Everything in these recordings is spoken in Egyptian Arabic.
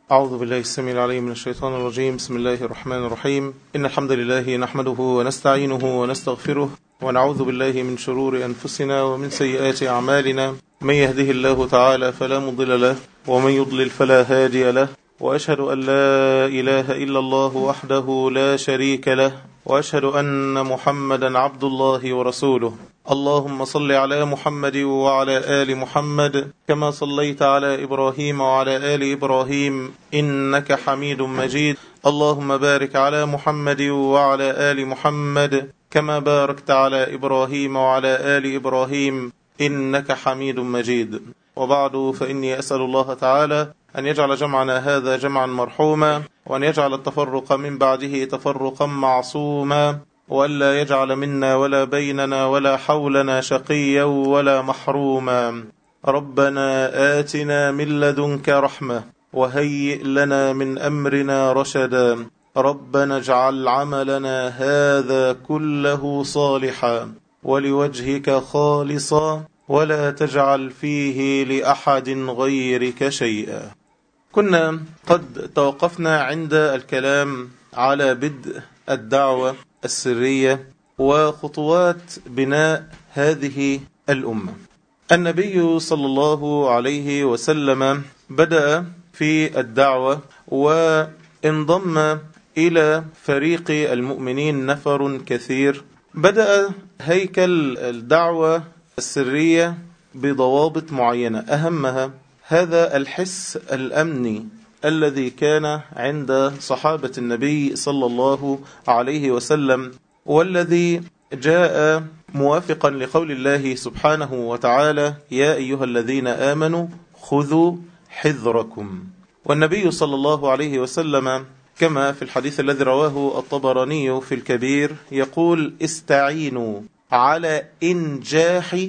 أعوذ بالله السميع العليم من الشيطان الرجيم بسم الله الرحمن الرحيم إن الحمد لله نحمده ونستعينه ونستغفره ونعوذ بالله من شرور أنفسنا ومن سيئات أعمالنا من يهده الله تعالى فلا مضل له ومن يضلل فلا هادي له وأشهد أن لا إله إلا الله وحده لا شريك له وأشهد أن محمدا عبد الله ورسوله اللهم صل على محمد وعلى آل محمد كما صليت على إبراهيم وعلى آل إبراهيم إنك حميد مجيد اللهم بارك على محمد وعلى آل محمد كما باركت على إبراهيم وعلى آل إبراهيم إنك حميد مجيد وبعد فإني أسأل الله تعالى أن يجعل جمعنا هذا جمعا مرحوما وأن يجعل التفرق من بعده تفرقا معصوما وألا يجعل منا ولا بيننا ولا حولنا شقيا ولا محروما ربنا آتنا من لدنك رحمة وهيئ لنا من أمرنا رشدا ربنا اجعل عملنا هذا كله صالحا ولوجهك خالصا ولا تجعل فيه لأحد غيرك شيئا كنا قد توقفنا عند الكلام على بدء الدعوة السرية وخطوات بناء هذه الأمة النبي صلى الله عليه وسلم بدأ في الدعوة وانضم إلى فريق المؤمنين نفر كثير بدأ هيكل الدعوة السرية بضوابط معينة أهمها هذا الحس الأمني الذي كان عند صحابة النبي صلى الله عليه وسلم والذي جاء موافقا لقول الله سبحانه وتعالى يا أيها الذين آمنوا خذوا حذركم والنبي صلى الله عليه وسلم كما في الحديث الذي رواه الطبراني في الكبير يقول استعينوا على إنجاح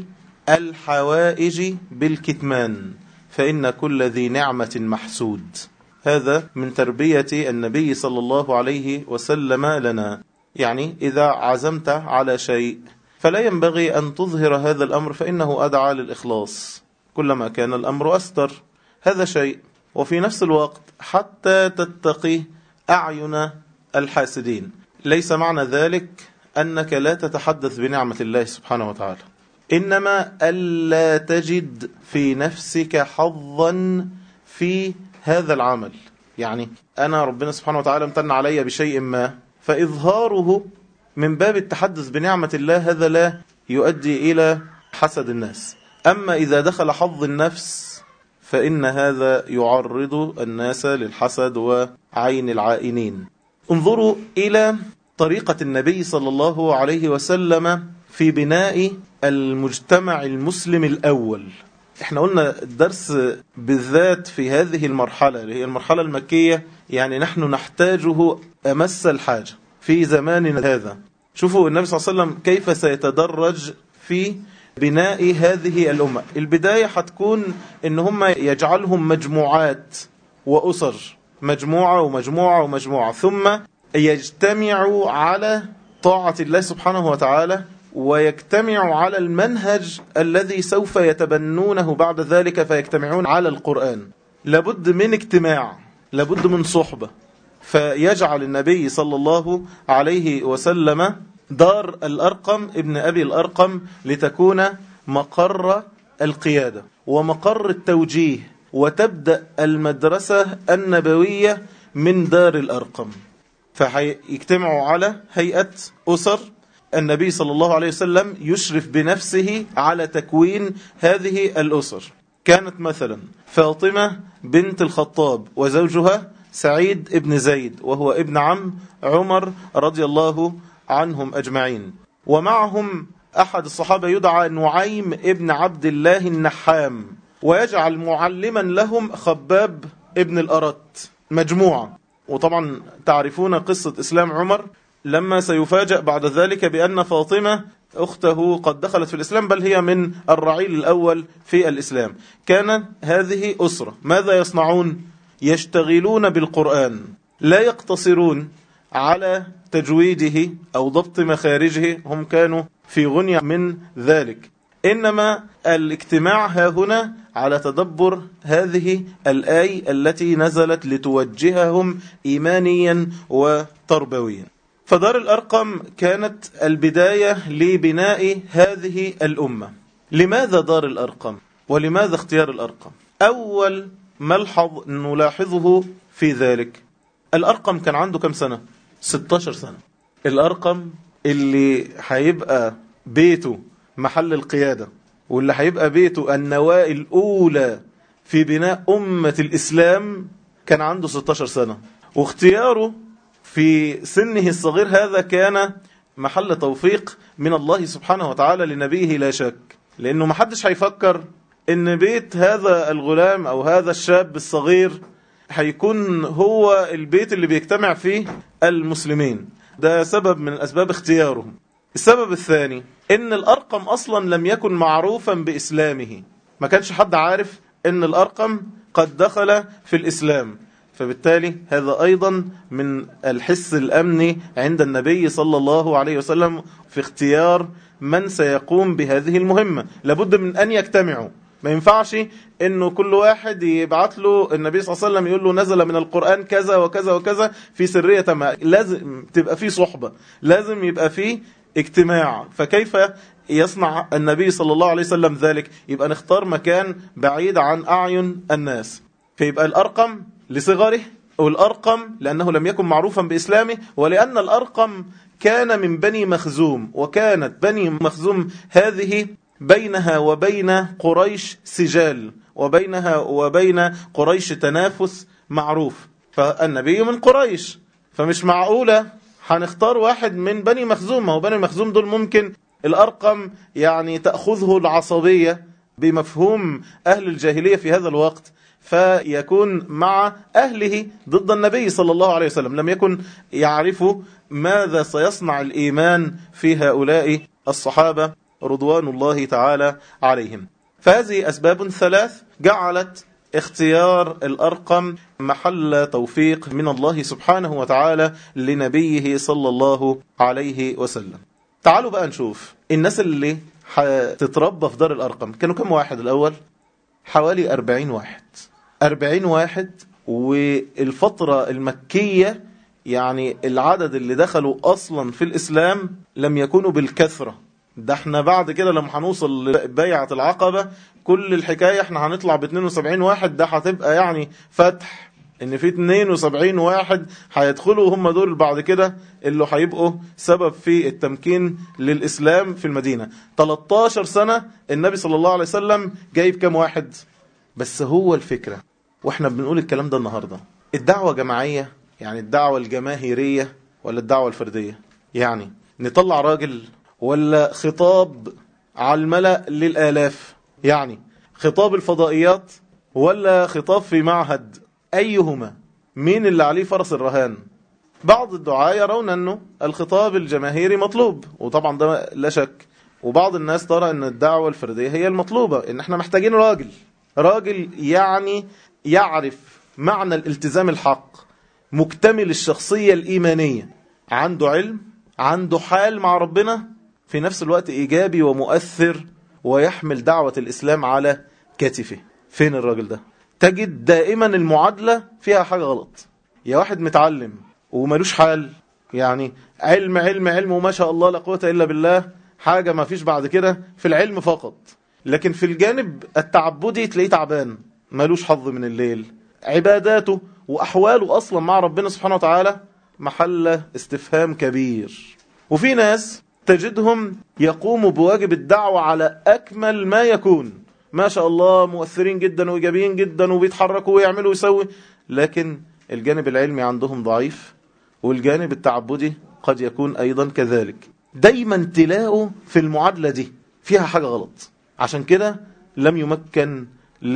الحوائج بالكتمان فإن كل ذي نعمة محسود هذا من تربية النبي صلى الله عليه وسلم لنا يعني إذا عزمت على شيء فلا ينبغي أن تظهر هذا الأمر فإنه أدعى للإخلاص كلما كان الأمر أستر هذا شيء وفي نفس الوقت حتى تتقي أعين الحاسدين ليس معنى ذلك أنك لا تتحدث بنعمة الله سبحانه وتعالى إنما ألا تجد في نفسك حظا في هذا العمل يعني أنا ربنا سبحانه وتعالى امتن علي بشيء ما فإظهاره من باب التحدث بنعمة الله هذا لا يؤدي إلى حسد الناس أما إذا دخل حظ النفس فإن هذا يعرض الناس للحسد وعين العائنين انظروا إلى طريقة النبي صلى الله عليه وسلم في بناء المجتمع المسلم الأول احنا قلنا الدرس بالذات في هذه المرحلة اللي هي المرحلة المكية يعني نحن نحتاجه أمس الحاجة في زماننا هذا شوفوا النبي صلى الله عليه وسلم كيف سيتدرج في بناء هذه الأمة البداية حتكون ان هم يجعلهم مجموعات وأسر مجموعة ومجموعة ومجموعة ثم يجتمعوا على طاعة الله سبحانه وتعالى ويجتمعوا على المنهج الذي سوف يتبنونه بعد ذلك فيجتمعون على القرآن لابد من اجتماع لابد من صحبة فيجعل النبي صلى الله عليه وسلم دار الأرقم ابن أبي الأرقم لتكون مقر القيادة ومقر التوجيه وتبدأ المدرسة النبوية من دار الأرقم فيجتمعوا على هيئة أسر النبي صلى الله عليه وسلم يشرف بنفسه على تكوين هذه الأسر كانت مثلا فاطمة بنت الخطاب وزوجها سعيد ابن زيد وهو ابن عم عمر رضي الله عنهم أجمعين ومعهم أحد الصحابة يدعى نعيم ابن عبد الله النحام ويجعل معلما لهم خباب ابن الأرت مجموعة وطبعا تعرفون قصة إسلام عمر لما سيفاجأ بعد ذلك بأن فاطمة أخته قد دخلت في الإسلام بل هي من الرعيل الأول في الإسلام كان هذه أسرة ماذا يصنعون؟ يشتغلون بالقرآن لا يقتصرون على تجويده أو ضبط مخارجه هم كانوا في غنية من ذلك إنما الاجتماع ها هنا على تدبر هذه الآية التي نزلت لتوجههم إيمانيا وتربويا فدار الأرقم كانت البداية لبناء هذه الأمة لماذا دار الأرقم ولماذا اختيار الأرقم أول ملحظ نلاحظه في ذلك الأرقم كان عنده كم سنة 16 سنة الأرقم اللي هيبقى بيته محل القيادة واللي هيبقى بيته النواة الأولى في بناء أمة الإسلام كان عنده 16 سنة واختياره في سنه الصغير هذا كان محل توفيق من الله سبحانه وتعالى لنبيه لا شك لأنه محدش هيفكر ان بيت هذا الغلام او هذا الشاب الصغير هيكون هو البيت اللي بيجتمع فيه المسلمين ده سبب من اسباب اختيارهم السبب الثاني ان الارقم اصلا لم يكن معروفا باسلامه ما كانش حد عارف ان الارقم قد دخل في الاسلام فبالتالي هذا أيضا من الحس الأمني عند النبي صلى الله عليه وسلم في اختيار من سيقوم بهذه المهمة لابد من أن يجتمعوا ما ينفعش انه كل واحد يبعت له النبي صلى الله عليه وسلم يقول له نزل من القرآن كذا وكذا وكذا في سرية ما لازم تبقى فيه صحبة لازم يبقى فيه اجتماع فكيف يصنع النبي صلى الله عليه وسلم ذلك يبقى نختار مكان بعيد عن أعين الناس فيبقى الأرقم لصغره والأرقم لأنه لم يكن معروفا بإسلامه ولأن الأرقم كان من بني مخزوم وكانت بني مخزوم هذه بينها وبين قريش سجال وبينها وبين قريش تنافس معروف فالنبي من قريش فمش معقولة هنختار واحد من بني مخزوم ما هو بني مخزوم دول ممكن الأرقم يعني تأخذه العصبية بمفهوم أهل الجاهلية في هذا الوقت فيكون مع أهله ضد النبي صلى الله عليه وسلم لم يكن يعرف ماذا سيصنع الإيمان في هؤلاء الصحابة رضوان الله تعالى عليهم فهذه أسباب ثلاث جعلت اختيار الأرقم محل توفيق من الله سبحانه وتعالى لنبيه صلى الله عليه وسلم تعالوا بقى نشوف الناس اللي هتتربى في دار الأرقم كانوا كم واحد الأول حوالي أربعين واحد أربعين واحد والفترة المكية يعني العدد اللي دخلوا أصلا في الإسلام لم يكونوا بالكثرة ده احنا بعد كده لما هنوصل لبيعة العقبة كل الحكاية احنا هنطلع ب 72 واحد ده هتبقى يعني فتح ان في 72 واحد هيدخلوا هم دول بعد كده اللي هيبقوا سبب في التمكين للإسلام في المدينة 13 سنة النبي صلى الله عليه وسلم جايب كام واحد بس هو الفكرة واحنا بنقول الكلام ده النهاردة الدعوة جماعية يعني الدعوة الجماهيرية ولا الدعوة الفردية يعني نطلع راجل ولا خطاب على الملأ للآلاف يعني خطاب الفضائيات ولا خطاب في معهد أيهما مين اللي عليه فرس الرهان بعض الدعاء يرون أنه الخطاب الجماهيري مطلوب وطبعا ده لا شك وبعض الناس ترى أن الدعوة الفردية هي المطلوبة أن احنا محتاجين راجل راجل يعني يعرف معنى الالتزام الحق مكتمل الشخصية الإيمانية عنده علم عنده حال مع ربنا في نفس الوقت إيجابي ومؤثر ويحمل دعوة الإسلام على كتفه فين الراجل ده تجد دائما المعادلة فيها حاجة غلط يا واحد متعلم وملوش حال يعني علم علم علم وما شاء الله لا قوة إلا بالله حاجة ما فيش بعد كده في العلم فقط لكن في الجانب التعبدي تلاقيه تعبان ملوش حظ من الليل عباداته وأحواله أصلا مع ربنا سبحانه وتعالى محل استفهام كبير وفي ناس تجدهم يقوموا بواجب الدعوة على أكمل ما يكون ما شاء الله مؤثرين جدا وإيجابيين جدا وبيتحركوا ويعملوا ويسوي لكن الجانب العلمي عندهم ضعيف والجانب التعبدي قد يكون أيضا كذلك دايما تلاقوا في المعادلة دي فيها حاجة غلط عشان كده لم يمكن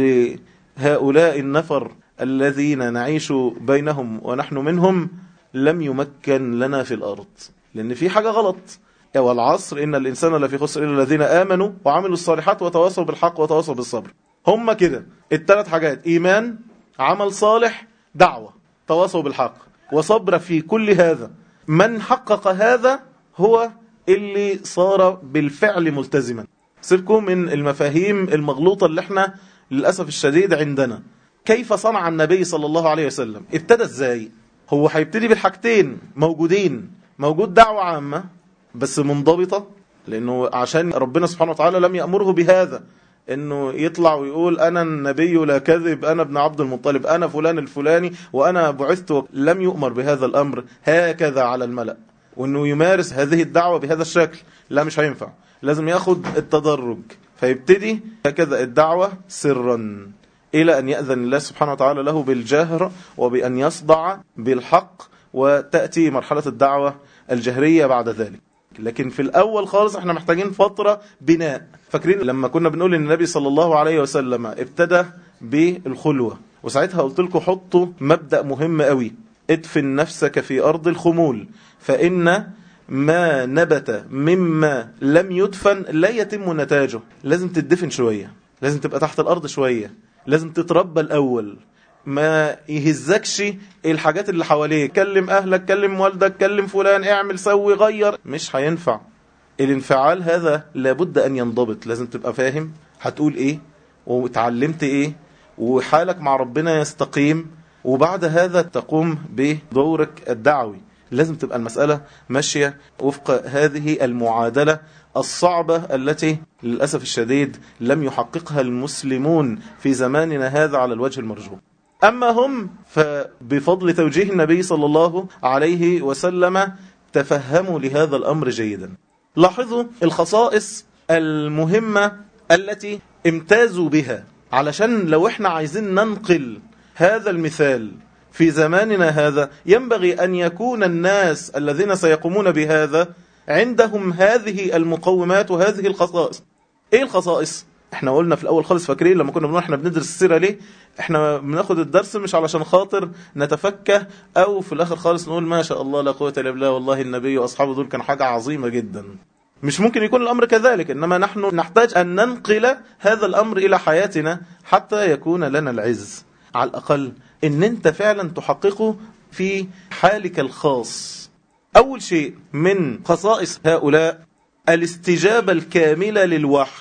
لهؤلاء النفر الذين نعيش بينهم ونحن منهم لم يمكن لنا في الأرض لأن في حاجة غلط والعصر إن الإنسان لفي خسر إلا الذين آمنوا وعملوا الصالحات وتواصلوا بالحق وتواصلوا بالصبر هم كده الثلاث حاجات إيمان عمل صالح دعوة تواصلوا بالحق وصبر في كل هذا من حقق هذا هو اللي صار بالفعل ملتزما سيبكم من المفاهيم المغلوطة اللي احنا للأسف الشديد عندنا كيف صنع النبي صلى الله عليه وسلم ابتدى ازاي هو هيبتدي بالحاجتين موجودين موجود دعوة عامة بس منضبطة لأنه عشان ربنا سبحانه وتعالى لم يأمره بهذا انه يطلع ويقول انا النبي لا كذب انا ابن عبد المطلب انا فلان الفلاني وانا بعثت لم يؤمر بهذا الامر هكذا على الملأ وانه يمارس هذه الدعوة بهذا الشكل لا مش هينفع لازم ياخد التدرج فيبتدي هكذا الدعوة سرا إلى أن يأذن الله سبحانه وتعالى له بالجهر وبأن يصدع بالحق وتأتي مرحلة الدعوة الجهرية بعد ذلك لكن في الأول خالص احنا محتاجين فترة بناء فاكرين لما كنا بنقول ان النبي صلى الله عليه وسلم ابتدى بالخلوة وساعتها قلت لكم حطوا مبدأ مهم قوي ادفن نفسك في أرض الخمول فإن ما نبت مما لم يدفن لا يتم نتاجه لازم تدفن شوية لازم تبقى تحت الأرض شوية لازم تتربى الأول ما يهزكش الحاجات اللي حواليك كلم أهلك كلم والدك كلم فلان اعمل سوي غير مش هينفع الانفعال هذا لابد أن ينضبط لازم تبقى فاهم هتقول إيه وتعلمت إيه وحالك مع ربنا يستقيم وبعد هذا تقوم بدورك الدعوي لازم تبقى المسألة ماشية وفق هذه المعادلة الصعبة التي للأسف الشديد لم يحققها المسلمون في زماننا هذا على الوجه المرجو أما هم فبفضل توجيه النبي صلى الله عليه وسلم تفهموا لهذا الأمر جيدا لاحظوا الخصائص المهمة التي امتازوا بها علشان لو احنا عايزين ننقل هذا المثال في زماننا هذا ينبغي أن يكون الناس الذين سيقومون بهذا عندهم هذه المقومات وهذه الخصائص ايه الخصائص احنا قلنا في الاول خالص فاكرين لما كنا بنقول احنا بندرس السيره ليه احنا بناخد الدرس مش علشان خاطر نتفكه او في الاخر خالص نقول ما شاء الله لا قوه الا بالله والله النبي واصحابه دول كان حاجه عظيمه جدا مش ممكن يكون الامر كذلك انما نحن نحتاج ان ننقل هذا الامر الى حياتنا حتى يكون لنا العز على الاقل ان انت فعلا تحققه في حالك الخاص أول شيء من خصائص هؤلاء الاستجابة الكاملة للوحي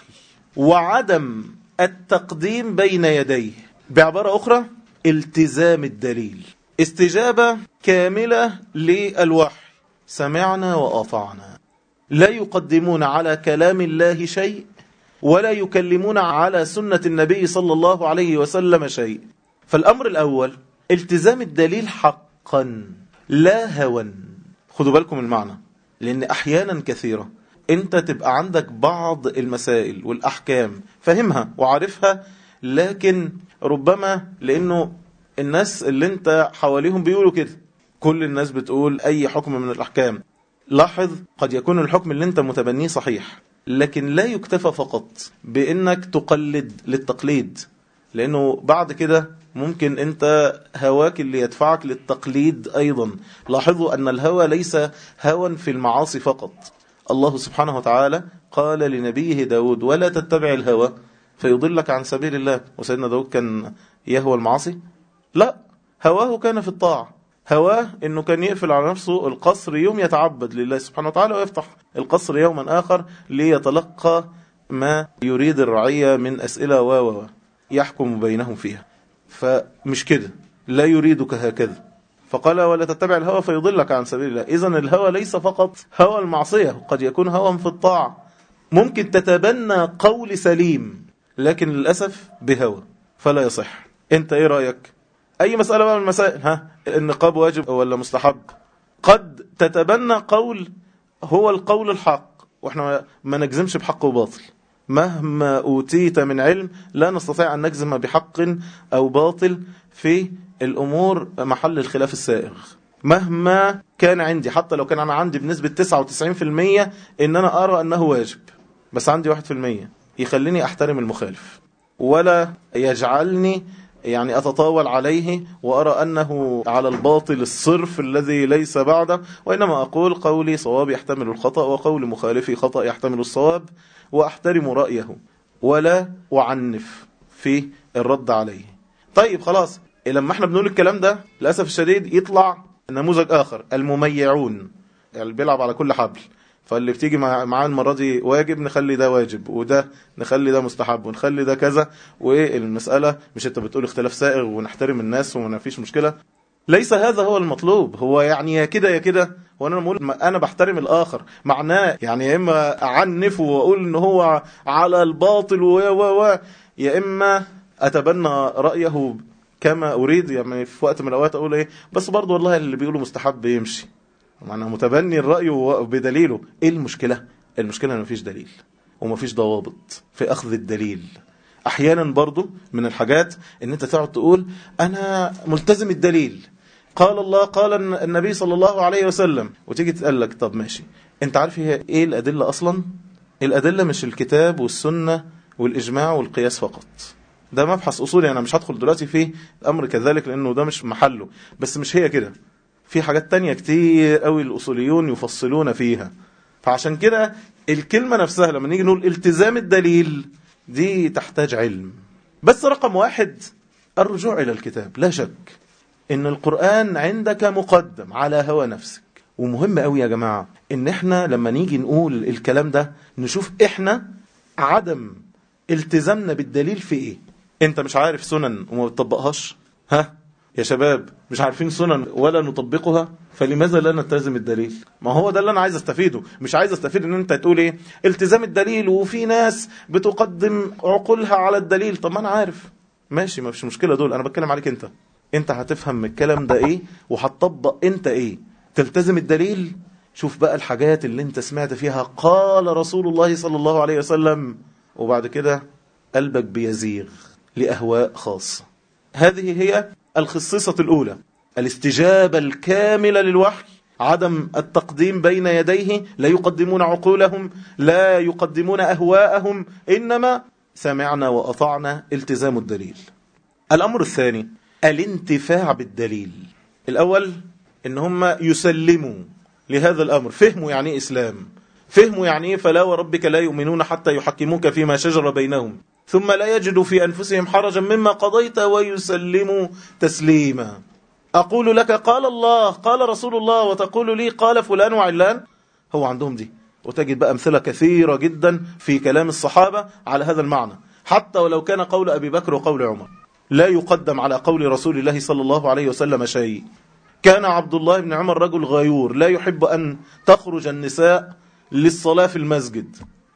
وعدم التقديم بين يديه بعبارة أخرى التزام الدليل استجابة كاملة للوحي سمعنا وأطعنا لا يقدمون على كلام الله شيء ولا يكلمون على سنة النبي صلى الله عليه وسلم شيء فالأمر الأول التزام الدليل حقا لا هوى خدوا بالكم المعنى لأن أحيانا كثيرة أنت تبقى عندك بعض المسائل والأحكام فهمها وعارفها لكن ربما لأنه الناس اللي أنت حواليهم بيقولوا كده كل الناس بتقول أي حكم من الأحكام لاحظ قد يكون الحكم اللي أنت متبنيه صحيح لكن لا يكتفى فقط بأنك تقلد للتقليد لأنه بعد كده ممكن أنت هواك اللي يدفعك للتقليد أيضا لاحظوا أن الهوى ليس هوى في المعاصي فقط الله سبحانه وتعالى قال لنبيه داود ولا تتبع الهوى فيضلك عن سبيل الله وسيدنا داود كان يهوى المعاصي لا هواه كان في الطاعة هواه انه كان يقفل على نفسه القصر يوم يتعبد لله سبحانه وتعالى ويفتح القصر يوما آخر ليتلقى ما يريد الرعية من أسئلة و يحكم بينهم فيها فمش كده لا يريدك هكذا فقال ولا تتبع الهوى فيضلك عن سبيل الله إذن الهوى ليس فقط هوى المعصية قد يكون هوى في الطاعة ممكن تتبنى قول سليم لكن للأسف بهوى فلا يصح انت ايه رأيك اي مسألة بقى من المسائل ها النقاب واجب ولا مستحب قد تتبنى قول هو القول الحق واحنا ما نجزمش بحق وباطل مهما أوتيت من علم لا نستطيع أن نجزم بحق أو باطل في الأمور محل الخلاف السائغ مهما كان عندي حتى لو كان أنا عندي بنسبة 99% إن أنا أرى أنه واجب بس عندي 1% يخليني أحترم المخالف ولا يجعلني يعني أتطاول عليه وأرى أنه على الباطل الصرف الذي ليس بعده وإنما أقول قولي صواب يحتمل الخطأ وقول مخالفي خطأ يحتمل الصواب وأحترم رأيه ولا أعنف في الرد عليه طيب خلاص لما احنا بنقول الكلام ده للأسف الشديد يطلع نموذج آخر المميعون يعني بيلعب على كل حبل فاللي بتيجي مع معاه المره دي واجب نخلي ده واجب وده نخلي ده مستحب ونخلي ده كذا والمساله مش انت بتقول اختلاف سائغ ونحترم الناس وما فيش مشكله ليس هذا هو المطلوب هو يعني يا كده يا كده وانا بقول انا بحترم الاخر معناه يعني يا اما اعنفه واقول ان هو على الباطل و و و يا اما اتبنى رايه كما اريد يعني في وقت من الاوقات اقول ايه بس برضه والله اللي بيقوله مستحب يمشي معناه متبني الراي بدليله ايه المشكله المشكله ان مفيش دليل ومفيش ضوابط في اخذ الدليل احيانا برضه من الحاجات ان انت تقعد تقول انا ملتزم الدليل قال الله قال النبي صلى الله عليه وسلم وتيجي تقول لك طب ماشي انت عارف هي ايه الادله اصلا الادله مش الكتاب والسنه والاجماع والقياس فقط ده مبحث اصولي انا مش هدخل دلوقتي فيه الامر كذلك لانه ده مش محله بس مش هي كده في حاجات تانية كتير قوي الاصوليون يفصلون فيها فعشان كده الكلمه نفسها لما نيجي نقول التزام الدليل دي تحتاج علم بس رقم واحد الرجوع الى الكتاب لا شك ان القرآن عندك مقدم على هوى نفسك ومهم قوي يا جماعة ان احنا لما نيجي نقول الكلام ده نشوف احنا عدم التزامنا بالدليل في ايه انت مش عارف سنن وما بتطبقهاش ها يا شباب مش عارفين سنن ولا نطبقها فلماذا لا نلتزم الدليل ما هو ده اللي انا عايز استفيده مش عايز استفيد ان انت تقول ايه التزام الدليل وفي ناس بتقدم عقولها على الدليل طب ما انا عارف ماشي ما فيش مشكله دول انا بتكلم عليك انت انت هتفهم من الكلام ده ايه وهتطبق انت ايه تلتزم الدليل شوف بقى الحاجات اللي انت سمعت فيها قال رسول الله صلى الله عليه وسلم وبعد كده قلبك بيزيغ لأهواء خاصة هذه هي الخصيصة الأولى الاستجابة الكاملة للوحي عدم التقديم بين يديه لا يقدمون عقولهم لا يقدمون أهواءهم إنما سمعنا وأطعنا التزام الدليل الأمر الثاني الانتفاع بالدليل الأول إن هم يسلموا لهذا الأمر فهموا يعني إيه إسلام فهموا يعني إيه فلا وربك لا يؤمنون حتى يحكموك فيما شجر بينهم ثم لا يجدوا في أنفسهم حرجا مما قضيت ويسلموا تسليما أقول لك قال الله قال رسول الله وتقول لي قال فلان وعلان هو عندهم دي وتجد بقى أمثلة كثيرة جدا في كلام الصحابة على هذا المعنى حتى ولو كان قول أبي بكر وقول عمر لا يقدم على قول رسول الله صلى الله عليه وسلم شيء كان عبد الله بن عمر رجل غيور لا يحب أن تخرج النساء للصلاة في المسجد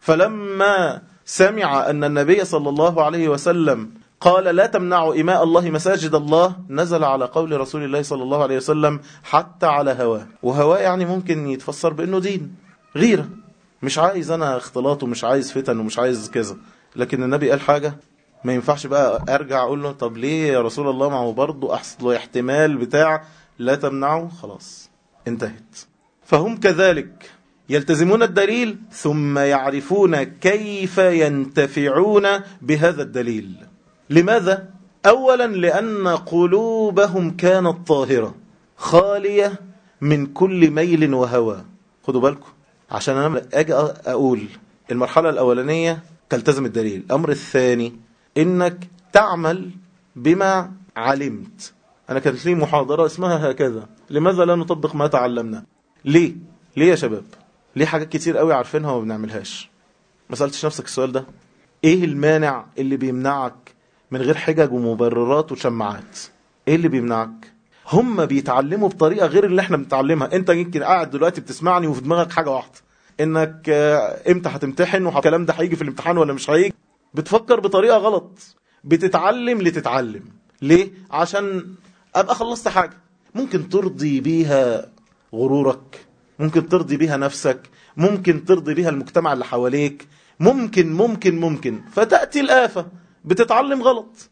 فلما سمع أن النبي صلى الله عليه وسلم قال لا تمنعوا إماء الله مساجد الله نزل على قول رسول الله صلى الله عليه وسلم حتى على هواه وهواه يعني ممكن يتفسر بأنه دين غيرة مش عايز أنا اختلاط ومش عايز فتن ومش عايز كذا لكن النبي قال حاجة ما ينفعش بقى ارجع اقول له طب ليه يا رسول الله ما هو برضه احصل له احتمال بتاع لا تمنعه خلاص انتهت فهم كذلك يلتزمون الدليل ثم يعرفون كيف ينتفعون بهذا الدليل لماذا؟ أولا لأن قلوبهم كانت طاهرة خالية من كل ميل وهوى خدوا بالكم عشان أنا أجي أقول المرحلة الأولانية تلتزم الدليل الأمر الثاني إنك تعمل بما علمت أنا كانت لي محاضرة اسمها هكذا لماذا لا نطبق ما تعلمنا ليه؟ ليه يا شباب؟ ليه حاجات كتير قوي عارفينها وما بنعملهاش ما سألتش نفسك السؤال ده ايه المانع اللي بيمنعك من غير حجج ومبررات وشماعات ايه اللي بيمنعك هم بيتعلموا بطريقة غير اللي احنا بنتعلمها انت يمكن قاعد دلوقتي بتسمعني وفي دماغك حاجة واحدة انك امتى هتمتحن والكلام ده هيجي في الامتحان ولا مش هيجي بتفكر بطريقة غلط بتتعلم لتتعلم ليه عشان ابقى خلصت حاجة ممكن ترضي بيها غرورك ممكن ترضي بيها نفسك ممكن ترضي بيها المجتمع اللي حواليك ممكن ممكن ممكن فتأتي الآفة بتتعلم غلط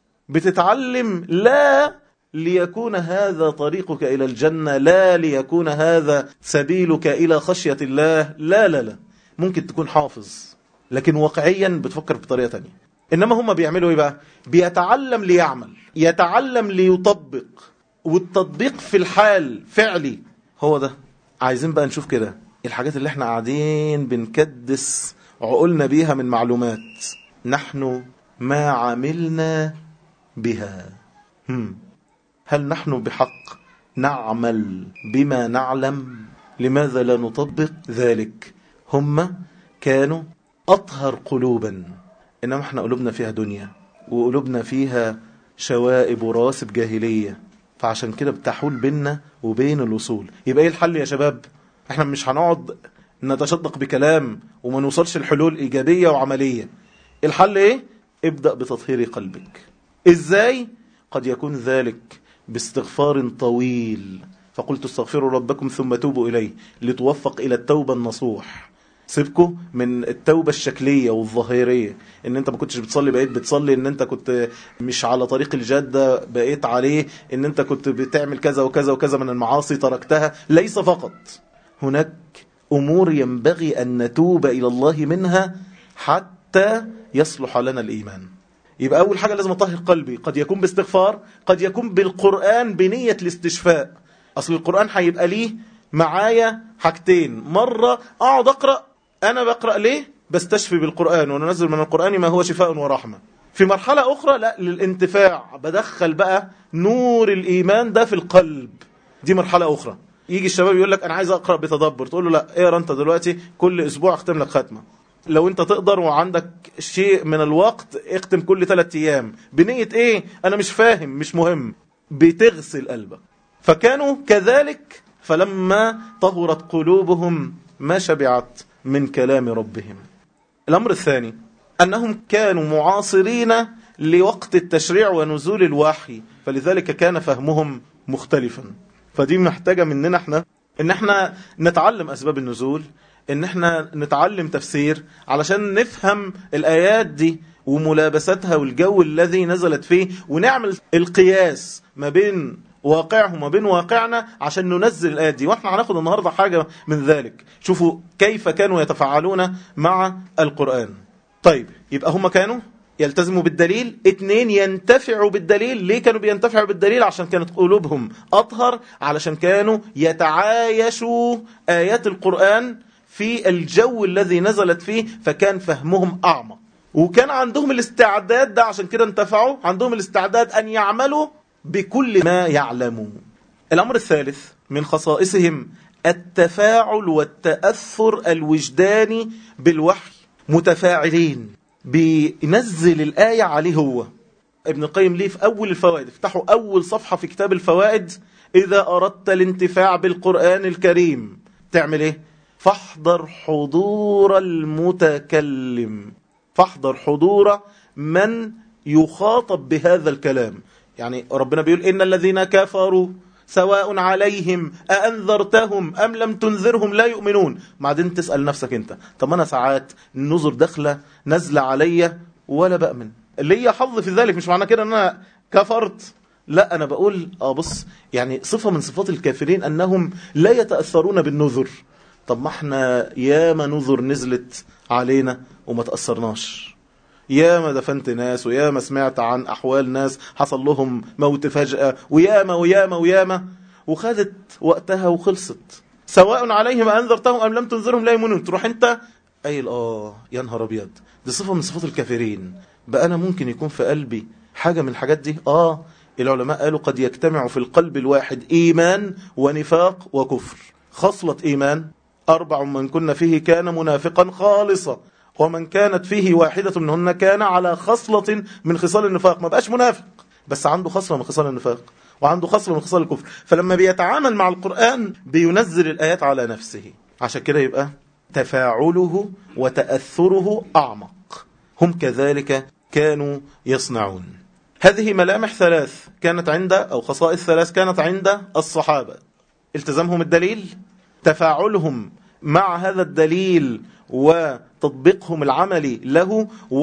بتتعلم لا ليكون هذا طريقك إلى الجنة لا ليكون هذا سبيلك إلى خشية الله لا لا لا ممكن تكون حافظ لكن واقعيا بتفكر بطريقة تانية إنما هم بيعملوا إيه بقى بيتعلم ليعمل يتعلم ليطبق والتطبيق في الحال فعلي هو ده عايزين بقى نشوف كده الحاجات اللي احنا قاعدين بنكدس عقولنا بيها من معلومات نحن ما عملنا بها هم. هل نحن بحق نعمل بما نعلم لماذا لا نطبق ذلك هم كانوا أطهر قلوبا إنما احنا قلوبنا فيها دنيا وقلوبنا فيها شوائب وراسب جاهلية فعشان كده بتحول بيننا وبين الوصول يبقى ايه الحل يا شباب احنا مش هنقعد نتشدق بكلام وما نوصلش الحلول إيجابية وعملية الحل ايه ابدأ بتطهير قلبك ازاي قد يكون ذلك باستغفار طويل فقلت استغفروا ربكم ثم توبوا إليه لتوفق إلى التوبة النصوح سيبكوا من التوبة الشكلية والظاهرية ان انت ما كنتش بتصلي بقيت بتصلي ان انت كنت مش على طريق الجادة بقيت عليه ان انت كنت بتعمل كذا وكذا وكذا من المعاصي تركتها ليس فقط هناك امور ينبغي ان نتوب الى الله منها حتى يصلح لنا الايمان يبقى اول حاجة لازم اطهر قلبي قد يكون باستغفار قد يكون بالقرآن بنية الاستشفاء اصل القرآن هيبقى ليه معايا حاجتين مرة اقعد اقرأ انا بقرأ ليه بستشفي بالقرآن وننزل من القرآن ما هو شفاء ورحمة في مرحلة اخرى لا للانتفاع بدخل بقى نور الايمان ده في القلب دي مرحلة اخرى يجي الشباب يقول لك انا عايز اقرأ بتدبر تقول له لا اقرا انت دلوقتي كل اسبوع اختم لك ختمة لو انت تقدر وعندك شيء من الوقت اختم كل ثلاثة ايام بنية ايه انا مش فاهم مش مهم بتغسل قلبك فكانوا كذلك فلما طهرت قلوبهم ما شبعت من كلام ربهم الأمر الثاني أنهم كانوا معاصرين لوقت التشريع ونزول الوحي فلذلك كان فهمهم مختلفا فدي محتاجة مننا احنا ان احنا نتعلم أسباب النزول ان احنا نتعلم تفسير علشان نفهم الآيات دي وملابستها والجو الذي نزلت فيه ونعمل القياس ما بين واقعهم وبين واقعنا عشان ننزل الآيات دي واحنا هناخد النهاردة حاجة من ذلك شوفوا كيف كانوا يتفاعلون مع القرآن طيب يبقى هم كانوا يلتزموا بالدليل اتنين ينتفعوا بالدليل ليه كانوا بينتفعوا بالدليل عشان كانت قلوبهم أطهر علشان كانوا يتعايشوا آيات القرآن في الجو الذي نزلت فيه فكان فهمهم أعمق وكان عندهم الاستعداد ده عشان كده انتفعوا عندهم الاستعداد أن يعملوا بكل ما يعلمون الأمر الثالث من خصائصهم التفاعل والتأثر الوجداني بالوحي متفاعلين بينزل الآية عليه هو ابن القيم ليه في أول الفوائد افتحوا أول صفحة في كتاب الفوائد إذا أردت الانتفاع بالقرآن الكريم تعمل إيه فاحضر حضور المتكلم فاحضر حضور من يخاطب بهذا الكلام يعني ربنا بيقول إن الذين كفروا سواء عليهم أأنذرتهم أم لم تنذرهم لا يؤمنون بعدين تسأل نفسك أنت طب أنا ساعات النظر داخلة نزل عليا ولا بأمن اللي حظ في ذلك مش معنى كده أن أنا كفرت لا أنا بقول آه بص يعني صفة من صفات الكافرين أنهم لا يتأثرون بالنذر طب ما احنا ياما نذر نزلت علينا وما تأثرناش ياما دفنت ناس وياما سمعت عن أحوال ناس حصل لهم موت فجأة وياما وياما وياما وخدت وقتها وخلصت سواء عليهم أنذرتهم أم لم تنذرهم لا يؤمنون تروح أنت قايل آه يا نهار أبيض دي صفة من صفات الكافرين بقى أنا ممكن يكون في قلبي حاجة من الحاجات دي آه العلماء قالوا قد يجتمع في القلب الواحد إيمان ونفاق وكفر خصلة إيمان أربع من كنا فيه كان منافقا خالصا ومن كانت فيه واحدة منهن كان على خصلة من خصال النفاق ما بقاش منافق بس عنده خصلة من خصال النفاق وعنده خصلة من خصال الكفر فلما بيتعامل مع القرآن بينزل الآيات على نفسه عشان كده يبقى تفاعله وتأثره أعمق هم كذلك كانوا يصنعون هذه ملامح ثلاث كانت عند أو خصائص ثلاث كانت عند الصحابة التزامهم الدليل تفاعلهم مع هذا الدليل وتطبيقهم العملي له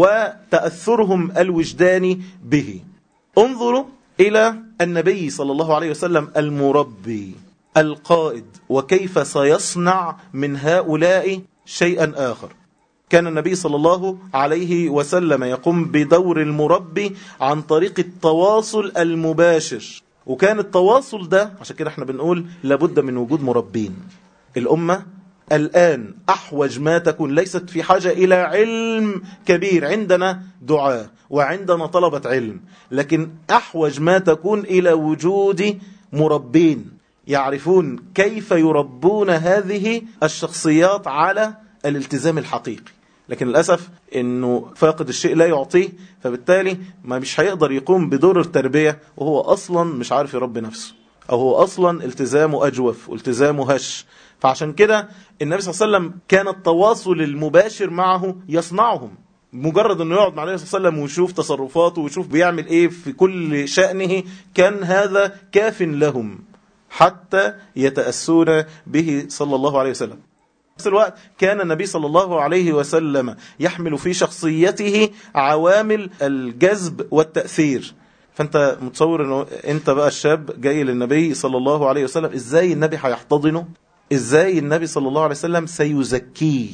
وتأثرهم الوجداني به انظروا إلى النبي صلى الله عليه وسلم المربي القائد وكيف سيصنع من هؤلاء شيئا آخر كان النبي صلى الله عليه وسلم يقوم بدور المربي عن طريق التواصل المباشر وكان التواصل ده عشان كده احنا بنقول لابد من وجود مربين الأمة الآن أحوج ما تكون ليست في حاجة إلى علم كبير عندنا دعاء وعندنا طلبة علم لكن أحوج ما تكون إلى وجود مربين يعرفون كيف يربون هذه الشخصيات على الالتزام الحقيقي لكن للأسف أنه فاقد الشيء لا يعطيه فبالتالي ما مش هيقدر يقوم بدور التربية وهو أصلا مش عارف يربي نفسه أو هو أصلا التزامه أجوف والتزامه هش فعشان كده النبي صلى الله عليه وسلم كان التواصل المباشر معه يصنعهم مجرد انه يقعد مع النبي صلى الله عليه وسلم ويشوف تصرفاته ويشوف بيعمل ايه في كل شأنه كان هذا كاف لهم حتى يتأسون به صلى الله عليه وسلم نفس الوقت كان النبي صلى الله عليه وسلم يحمل في شخصيته عوامل الجذب والتأثير فانت متصور انه انت بقى الشاب جاي للنبي صلى الله عليه وسلم ازاي النبي هيحتضنه ازاي النبي صلى الله عليه وسلم سيزكيه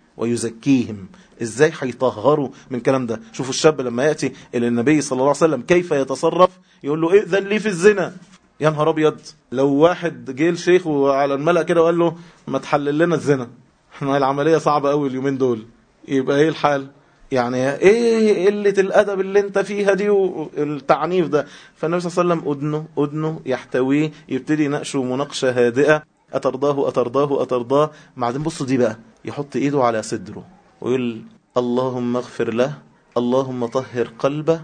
ويزكيهم ازاي هيطهروا من الكلام ده شوفوا الشاب لما يأتي الى النبي صلى الله عليه وسلم كيف يتصرف يقول له ائذن لي في الزنا يا نهار ابيض لو واحد جه الشيخ وعلى الملأ كده وقال له ما تحلل لنا الزنا احنا العملية صعبة قوي اليومين دول يبقى ايه الحال يعني ايه قلة الادب اللي انت فيها دي والتعنيف ده فالنبي صلى الله عليه وسلم اذنه اذنه يحتويه يبتدي يناقشه مناقشة هادئة اترضاه اترضاه اترضاه بعدين بصوا دي بقى يحط ايده على صدره ويقول اللهم اغفر له اللهم طهر قلبه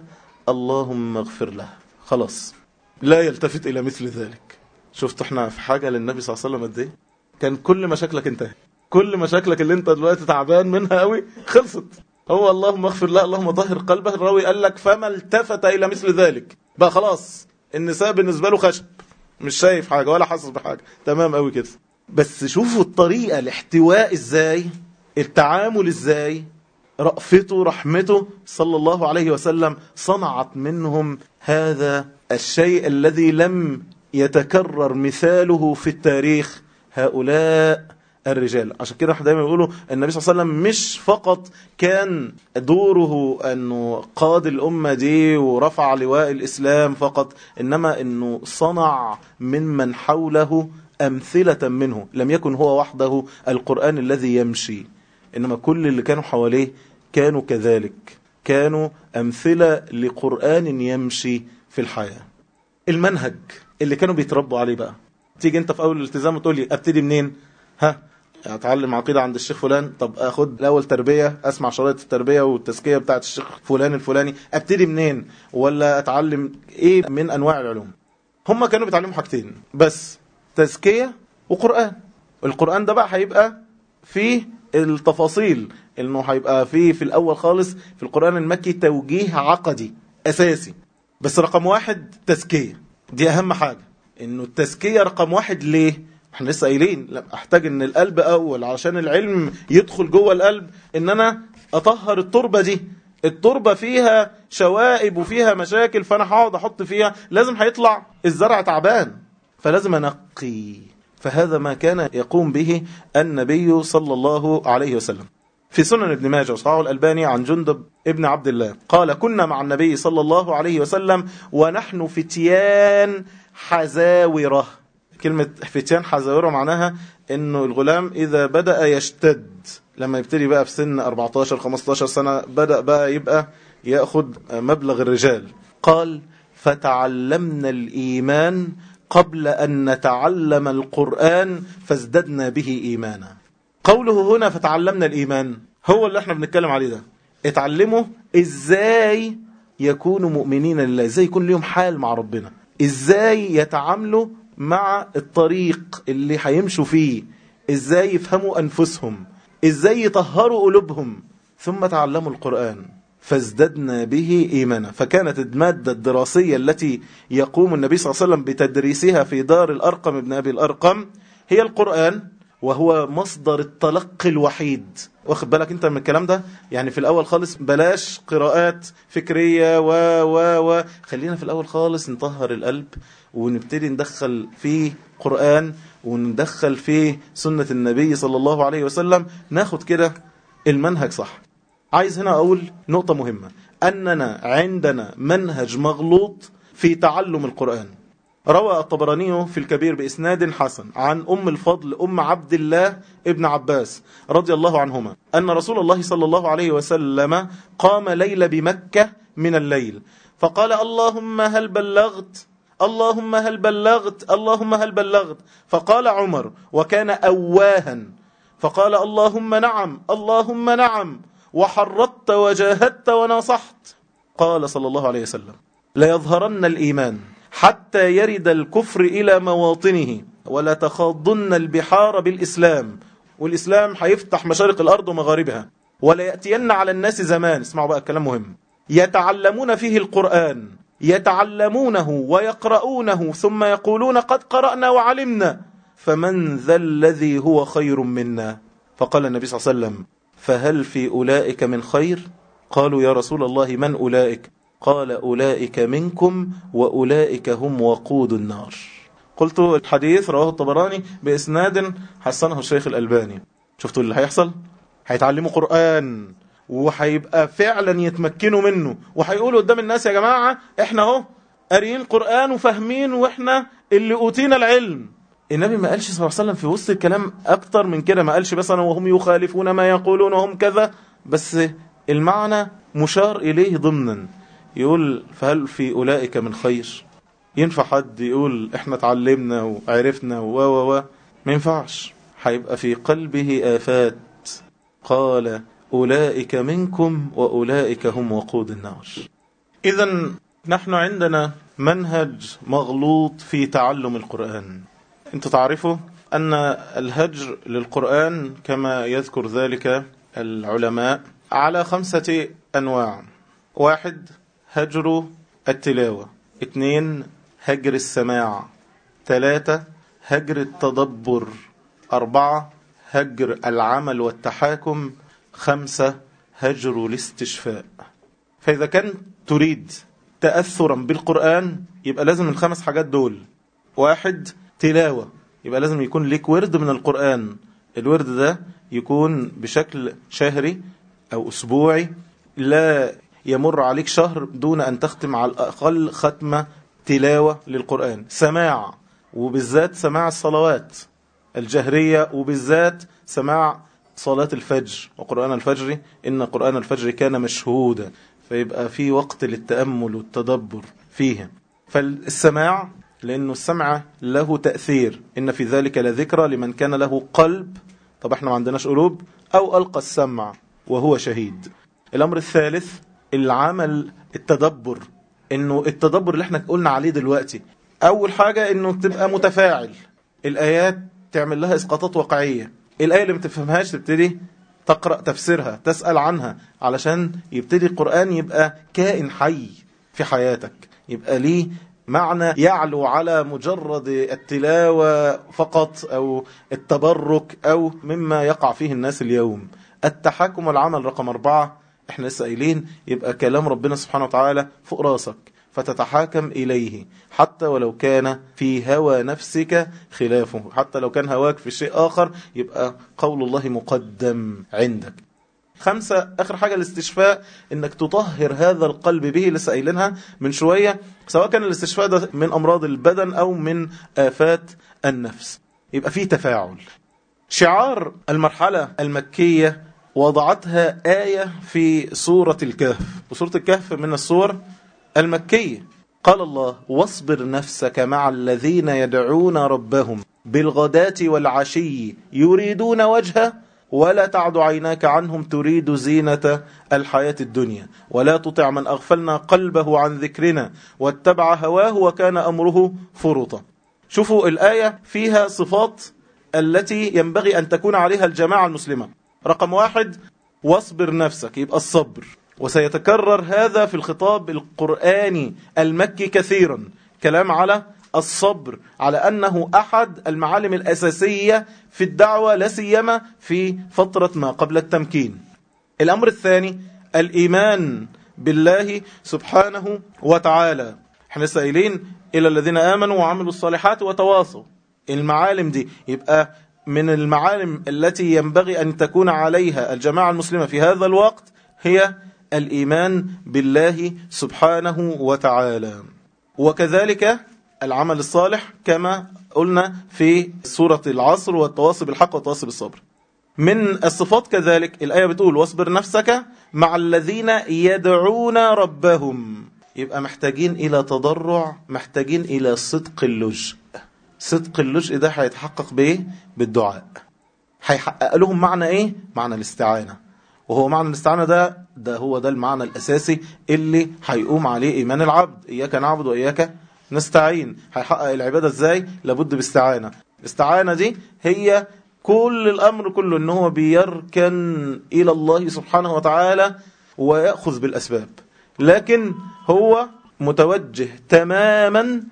اللهم اغفر له خلاص لا يلتفت إلى مثل ذلك شفت احنا في حاجة للنبي صلى الله عليه وسلم قد ايه كان كل مشاكلك انتهت كل مشاكلك اللي انت دلوقتي تعبان منها قوي خلصت هو اللهم اغفر له اللهم طهر قلبه الراوي قال لك فما التفت إلى مثل ذلك بقى خلاص النساء بالنسبة له خشب مش شايف حاجة ولا حاسس بحاجة تمام قوي كده بس شوفوا الطريقة الاحتواء ازاي التعامل ازاي رأفته رحمته صلى الله عليه وسلم صنعت منهم هذا الشيء الذي لم يتكرر مثاله في التاريخ هؤلاء الرجال عشان كده احنا دايما بيقولوا النبي صلى الله عليه وسلم مش فقط كان دوره انه قاد الامه دي ورفع لواء الاسلام فقط انما انه صنع ممن حوله امثله منه لم يكن هو وحده القران الذي يمشي انما كل اللي كانوا حواليه كانوا كذلك كانوا امثله لقران يمشي في الحياه المنهج اللي كانوا بيتربوا عليه بقى تيجي انت في اول الالتزام وتقول لي ابتدي منين ها اتعلم عقيده عند الشيخ فلان طب اخد الاول تربيه اسمع شرايط التربيه والتزكيه بتاعه الشيخ فلان الفلاني ابتدي منين ولا اتعلم ايه من انواع العلوم هم كانوا بيتعلموا حاجتين بس تزكيه وقران القران ده بقى هيبقى فيه التفاصيل انه هيبقى فيه في الاول خالص في القران المكي توجيه عقدي اساسي بس رقم واحد تزكيه دي اهم حاجه انه التزكيه رقم واحد ليه احنا لسه قايلين لا احتاج ان القلب اول علشان العلم يدخل جوه القلب ان انا اطهر التربه دي التربه فيها شوائب وفيها مشاكل فانا هقعد احط فيها لازم هيطلع الزرع تعبان فلازم انقي فهذا ما كان يقوم به النبي صلى الله عليه وسلم في سنن ابن ماجه وصححه الألباني عن جندب ابن عبد الله قال كنا مع النبي صلى الله عليه وسلم ونحن فتيان حزاورة كلمة فتيان حزاورة معناها انه الغلام اذا بدأ يشتد لما يبتدي بقى في سن 14 15 سنة بدأ بقى يبقى يأخذ مبلغ الرجال قال فتعلمنا الإيمان قبل أن نتعلم القرآن فازددنا به إيمانا قوله هنا فتعلمنا الإيمان هو اللي احنا بنتكلم عليه ده اتعلموا ازاي يكونوا مؤمنين لله ازاي يكون لهم حال مع ربنا ازاي يتعاملوا مع الطريق اللي هيمشوا فيه ازاي يفهموا انفسهم ازاي يطهروا قلوبهم ثم تعلموا القرآن فازددنا به إيمانا فكانت المادة الدراسية التي يقوم النبي صلى الله عليه وسلم بتدريسها في دار الأرقم ابن أبي الأرقم هي القرآن وهو مصدر التلقي الوحيد واخد بالك انت من الكلام ده يعني في الاول خالص بلاش قراءات فكرية و و و خلينا في الاول خالص نطهر القلب ونبتدي ندخل فيه قرآن وندخل فيه سنة النبي صلى الله عليه وسلم ناخد كده المنهج صح عايز هنا اقول نقطة مهمة اننا عندنا منهج مغلوط في تعلم القرآن روى الطبراني في الكبير بإسناد حسن عن أم الفضل أم عبد الله ابن عباس رضي الله عنهما أن رسول الله صلى الله عليه وسلم قام ليلة بمكة من الليل فقال اللهم هل بلغت اللهم هل بلغت اللهم هل بلغت فقال عمر وكان أواها فقال اللهم نعم اللهم نعم وحرضت وجاهدت ونصحت قال صلى الله عليه وسلم ليظهرن الإيمان حتى يرد الكفر إلى مواطنه ولا تخاضن البحار بالإسلام والإسلام هيفتح مشارق الأرض ومغاربها ولا يأتين على الناس زمان اسمعوا بقى الكلام مهم يتعلمون فيه القرآن يتعلمونه ويقرؤونه ثم يقولون قد قرأنا وعلمنا فمن ذا الذي هو خير منا فقال النبي صلى الله عليه وسلم فهل في أولئك من خير قالوا يا رسول الله من أولئك قال أولئك منكم وأولئك هم وقود النار قلت الحديث رواه الطبراني بإسناد حسنه الشيخ الألباني شفتوا اللي هيحصل هيتعلموا قرآن وهيبقى فعلا يتمكنوا منه وهيقولوا قدام الناس يا جماعة احنا اهو قاريين قرآن وفاهمين واحنا اللي اوتينا العلم النبي ما قالش صلى الله عليه وسلم في وسط الكلام اكتر من كده ما قالش مثلا وهم يخالفون ما يقولون وهم كذا بس المعنى مشار اليه ضمنا يقول فهل في اولئك من خير ينفع حد يقول احنا اتعلمنا وعرفنا و و و ما ينفعش هيبقى في قلبه آفات قال أولئك منكم وأولئك هم وقود النار إذا نحن عندنا منهج مغلوط في تعلم القرآن انتوا تعرفوا أن الهجر للقرآن كما يذكر ذلك العلماء على خمسة أنواع واحد هجر التلاوة اثنين هجر السماع ثلاثة هجر التدبر أربعة هجر العمل والتحاكم خمسة هجر الاستشفاء فإذا كان تريد تأثرا بالقرآن يبقى لازم الخمس حاجات دول واحد تلاوة يبقى لازم يكون لك ورد من القرآن الورد ده يكون بشكل شهري أو أسبوعي لا يمر عليك شهر دون أن تختم على الأقل ختمة تلاوة للقرآن سماع وبالذات سماع الصلوات الجهرية وبالذات سماع صلاة الفجر وقرآن الفجر إن قرآن الفجر كان مشهودا فيبقى في وقت للتأمل والتدبر فيه فالسماع لأنه السمع له تأثير إن في ذلك لذكرى لمن كان له قلب طب احنا ما عندناش قلوب أو ألقى السمع وهو شهيد الأمر الثالث العمل التدبر إنه التدبر اللي احنا قلنا عليه دلوقتي أول حاجة إنه تبقى متفاعل الآيات تعمل لها إسقاطات واقعية الآية اللي ما تفهمهاش تبتدي تقرأ تفسيرها تسأل عنها علشان يبتدي القرآن يبقى كائن حي في حياتك يبقى ليه معنى يعلو على مجرد التلاوة فقط أو التبرك أو مما يقع فيه الناس اليوم التحكم والعمل رقم أربعة احنا لسه قايلين يبقى كلام ربنا سبحانه وتعالى فوق راسك فتتحاكم إليه حتى ولو كان في هوى نفسك خلافه حتى لو كان هواك في شيء آخر يبقى قول الله مقدم عندك خمسة آخر حاجة الاستشفاء انك تطهر هذا القلب به لسه قايلينها من شوية سواء كان الاستشفاء ده من أمراض البدن أو من آفات النفس يبقى فيه تفاعل شعار المرحلة المكية وضعتها آية في سورة الكهف وسورة الكهف من السور المكية قال الله واصبر نفسك مع الذين يدعون ربهم بالغداة والعشي يريدون وجهه ولا تعد عيناك عنهم تريد زينة الحياة الدنيا ولا تطع من أغفلنا قلبه عن ذكرنا واتبع هواه وكان أمره فرطا شوفوا الآية فيها صفات التي ينبغي أن تكون عليها الجماعة المسلمة رقم واحد واصبر نفسك يبقى الصبر وسيتكرر هذا في الخطاب القرآني المكي كثيرا كلام على الصبر على أنه أحد المعالم الأساسية في الدعوة لا سيما في فترة ما قبل التمكين الأمر الثاني الإيمان بالله سبحانه وتعالى احنا سائلين إلى الذين آمنوا وعملوا الصالحات وتواصوا المعالم دي يبقى من المعالم التي ينبغي أن تكون عليها الجماعة المسلمة في هذا الوقت هي الإيمان بالله سبحانه وتعالى وكذلك العمل الصالح كما قلنا في سورة العصر والتواصي بالحق والتواصي بالصبر من الصفات كذلك الآية بتقول واصبر نفسك مع الذين يدعون ربهم يبقى محتاجين إلى تضرع محتاجين إلى صدق اللجء صدق اللجء ده هيتحقق بإيه؟ بالدعاء هيحقق لهم معنى ايه معنى الاستعانة وهو معنى الاستعانة ده ده هو ده المعنى الأساسي اللي هيقوم عليه إيمان العبد إياك نعبد وإياك نستعين هيحقق العبادة ازاي لابد باستعانة الاستعانة دي هي كل الأمر كله ان هو بيركن إلى الله سبحانه وتعالى ويأخذ بالأسباب لكن هو متوجه تماما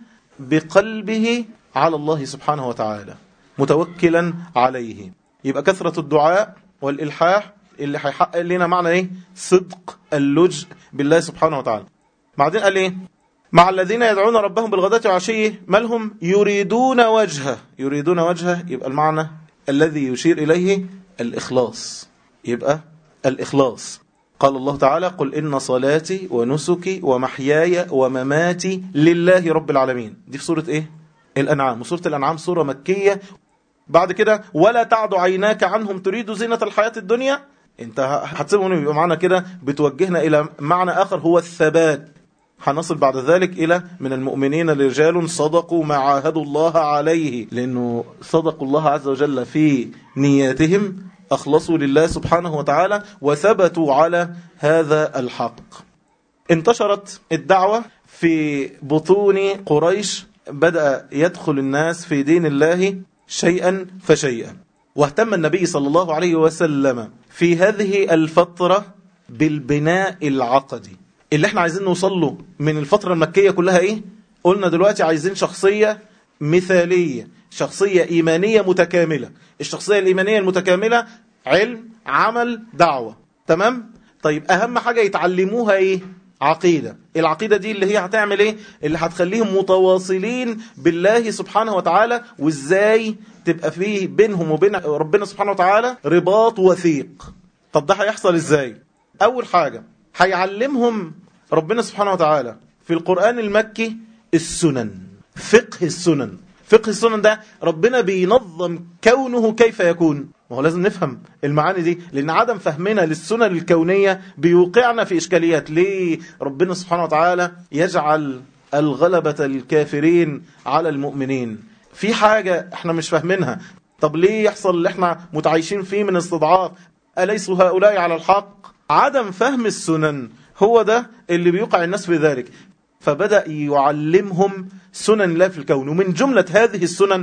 بقلبه على الله سبحانه وتعالى متوكلا عليه يبقى كثرة الدعاء والإلحاح اللي هيحقق لنا معنى ايه صدق اللجء بالله سبحانه وتعالى بعدين قال ايه مع الذين يدعون ربهم بالغداة وعشيه ما لهم يريدون وجهه يريدون وجهه يبقى المعنى الذي يشير إليه الإخلاص يبقى الإخلاص قال الله تعالى قل إن صلاتي ونسكي ومحياي ومماتي لله رب العالمين دي في سورة إيه؟ الأنعام وسورة الأنعام سورة مكية بعد كده ولا تعد عيناك عنهم تريد زينة الحياة الدنيا انت هتسيبهم يبقى معنا كده بتوجهنا إلى معنى آخر هو الثبات هنصل بعد ذلك إلى من المؤمنين رجال صدقوا ما عاهدوا الله عليه لأنه صدقوا الله عز وجل في نياتهم أخلصوا لله سبحانه وتعالى وثبتوا على هذا الحق انتشرت الدعوة في بطون قريش بدأ يدخل الناس في دين الله شيئا فشيئا واهتم النبي صلى الله عليه وسلم في هذه الفترة بالبناء العقدي اللي احنا عايزين نوصل له من الفترة المكية كلها ايه قلنا دلوقتي عايزين شخصية مثالية شخصية إيمانية متكاملة الشخصية الإيمانية المتكاملة علم عمل دعوة تمام طيب أهم حاجة يتعلموها ايه عقيدة العقيدة دي اللي هي هتعمل ايه اللي هتخليهم متواصلين بالله سبحانه وتعالى وازاي تبقى فيه بينهم وبين ربنا سبحانه وتعالى رباط وثيق طب ده هيحصل ازاي اول حاجة هيعلمهم ربنا سبحانه وتعالى في القرآن المكي السنن فقه السنن فقه السنن ده ربنا بينظم كونه كيف يكون ما هو لازم نفهم المعاني دي لأن عدم فهمنا للسنن الكونية بيوقعنا في إشكاليات ليه ربنا سبحانه وتعالى يجعل الغلبة الكافرين على المؤمنين في حاجة احنا مش فاهمينها طب ليه يحصل اللي احنا متعايشين فيه من استضعاف أليسوا هؤلاء على الحق عدم فهم السنن هو ده اللي بيوقع الناس في ذلك فبدأ يعلمهم سنن الله في الكون ومن جملة هذه السنن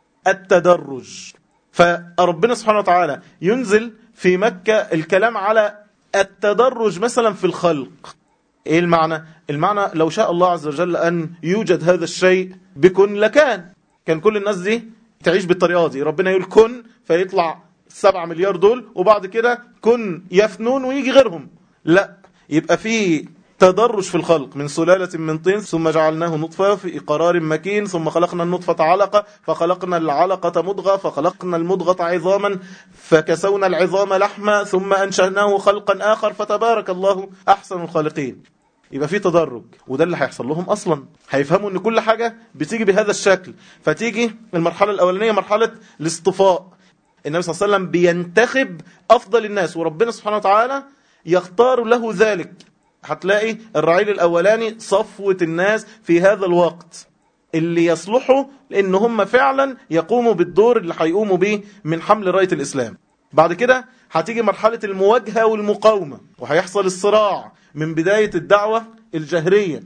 التدرج فربنا سبحانه وتعالى ينزل في مكة الكلام على التدرج مثلا في الخلق ايه المعنى المعنى لو شاء الله عز وجل ان يوجد هذا الشيء بكن لكان كان كل الناس دي تعيش بالطريقة دي ربنا يقول كن فيطلع السبع مليار دول وبعد كده كن يفنون ويجي غيرهم لا يبقى في تدرج في الخلق من سلالة من طين ثم جعلناه نطفة في قرار مكين ثم خلقنا النطفة علقة فخلقنا العلقة مضغة فخلقنا المضغة عظاما فكسونا العظام لحما ثم أنشأناه خلقا آخر فتبارك الله أحسن الخالقين يبقى في تدرج وده اللي هيحصل لهم أصلا هيفهموا أن كل حاجة بتيجي بهذا الشكل فتيجي المرحلة الأولانية مرحلة الاصطفاء النبي صلى الله عليه وسلم بينتخب أفضل الناس وربنا سبحانه وتعالى يختار له ذلك هتلاقي الرعيل الأولاني صفوة الناس في هذا الوقت اللي يصلحوا لأن هم فعلا يقوموا بالدور اللي هيقوموا به من حمل راية الإسلام بعد كده هتيجي مرحلة المواجهة والمقاومة وهيحصل الصراع من بداية الدعوة الجهرية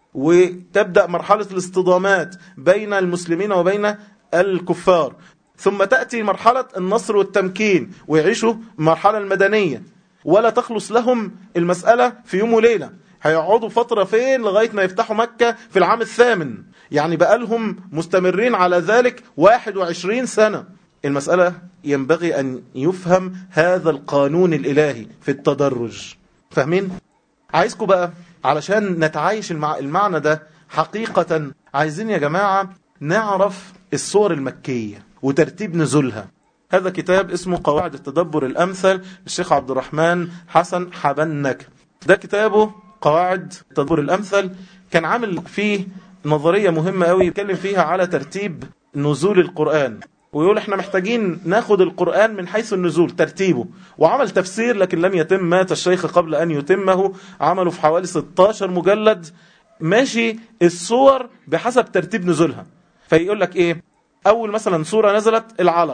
وتبدأ مرحلة الاصطدامات بين المسلمين وبين الكفار ثم تأتي مرحلة النصر والتمكين ويعيشوا مرحلة المدنية ولا تخلص لهم المسألة في يوم وليلة هيقعدوا فترة فين لغاية ما يفتحوا مكة في العام الثامن يعني بقالهم مستمرين على ذلك 21 سنة المسألة ينبغي أن يفهم هذا القانون الإلهي في التدرج فاهمين؟ عايزكم بقى علشان نتعايش المع... المعنى ده حقيقة عايزين يا جماعة نعرف الصور المكية وترتيب نزولها هذا كتاب اسمه قواعد التدبر الأمثل للشيخ عبد الرحمن حسن حبنك ده كتابه قواعد التدبر الأمثل كان عامل فيه نظرية مهمة قوي يتكلم فيها على ترتيب نزول القرآن ويقول احنا محتاجين ناخد القرآن من حيث النزول ترتيبه وعمل تفسير لكن لم يتم مات الشيخ قبل أن يتمه عمله في حوالي 16 مجلد ماشي الصور بحسب ترتيب نزولها فيقول لك ايه أول مثلا صورة نزلت العلق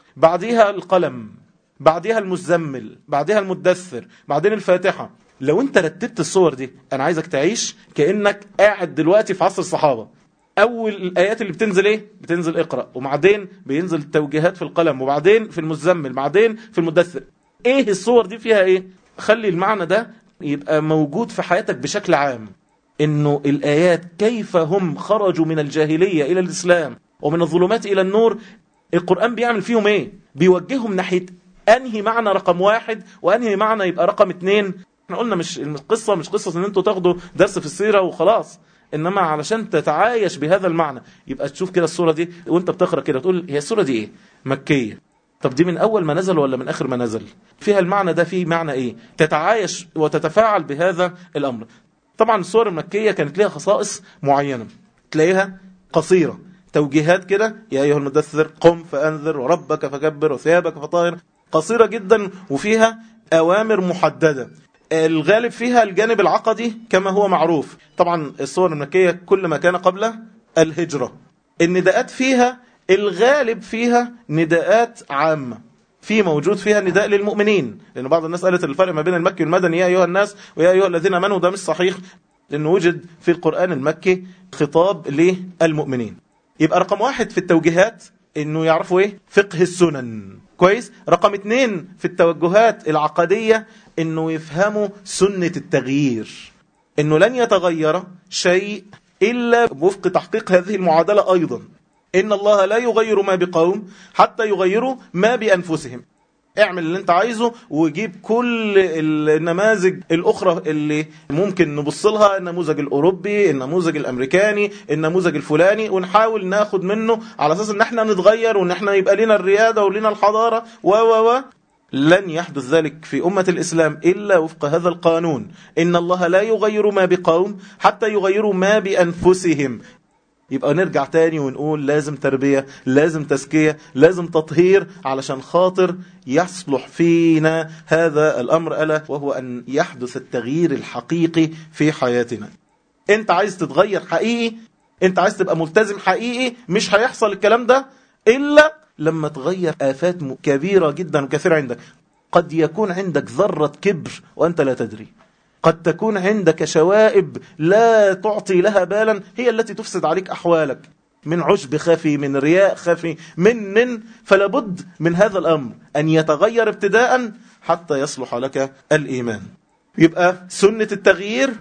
بعديها القلم بعديها المزمل بعديها المدثر بعدين الفاتحة لو انت رتبت الصور دي انا عايزك تعيش كأنك قاعد دلوقتي في عصر الصحابة اول الايات اللي بتنزل ايه بتنزل اقرأ وبعدين بينزل التوجيهات في القلم وبعدين في المزمل بعدين في المدثر ايه الصور دي فيها ايه خلي المعنى ده يبقى موجود في حياتك بشكل عام انه الايات كيف هم خرجوا من الجاهلية الى الاسلام ومن الظلمات الى النور القرآن بيعمل فيهم ايه بيوجههم ناحية انهي معنى رقم واحد وانهي معنى يبقى رقم اتنين احنا قلنا مش القصة مش قصة ان انتوا تاخدوا درس في السيرة وخلاص انما علشان تتعايش بهذا المعنى يبقى تشوف كده الصورة دي وانت بتقرأ كده تقول هي الصورة دي ايه مكية طب دي من اول ما نزل ولا من اخر ما نزل فيها المعنى ده فيه معنى ايه تتعايش وتتفاعل بهذا الامر طبعا الصور المكية كانت لها خصائص معينة تلاقيها قصيرة توجيهات كده يا أيها المدثر قم فأنذر وربك فكبر وثيابك فطاهر قصيرة جدا وفيها أوامر محددة الغالب فيها الجانب العقدي كما هو معروف طبعا الصور المكية كل ما كان قبل الهجرة النداءات فيها الغالب فيها نداءات عامة في موجود فيها نداء للمؤمنين لأن بعض الناس قالت الفرق ما بين المكي والمدني يا أيها الناس ويا أيها الذين امنوا ده مش صحيح لأنه وجد في القرآن المكي خطاب للمؤمنين يبقى رقم واحد في التوجيهات انه يعرفوا ايه فقه السنن كويس رقم اتنين في التوجهات العقدية انه يفهموا سنة التغيير انه لن يتغير شيء الا وفق تحقيق هذه المعادلة ايضا ان الله لا يغير ما بقوم حتى يغيروا ما بانفسهم اعمل اللي انت عايزه وجيب كل النماذج الاخرى اللي ممكن نبص لها النموذج الاوروبي النموذج الامريكاني النموذج الفلاني ونحاول ناخد منه على اساس ان احنا نتغير وان احنا يبقى لنا الريادة ولنا الحضارة و و و لن يحدث ذلك في أمة الإسلام إلا وفق هذا القانون إن الله لا يغير ما بقوم حتى يغيروا ما بأنفسهم يبقى نرجع تاني ونقول لازم تربية لازم تزكية لازم تطهير علشان خاطر يصلح فينا هذا الأمر ألا وهو أن يحدث التغيير الحقيقي في حياتنا انت عايز تتغير حقيقي انت عايز تبقى ملتزم حقيقي مش هيحصل الكلام ده إلا لما تغير آفات كبيرة جدا وكثيرة عندك قد يكون عندك ذرة كبر وأنت لا تدري قد تكون عندك شوائب لا تعطي لها بالا هي التي تفسد عليك أحوالك من عجب خفي من رياء خفي من من فلابد من هذا الأمر أن يتغير ابتداء حتى يصلح لك الإيمان يبقى سنة التغيير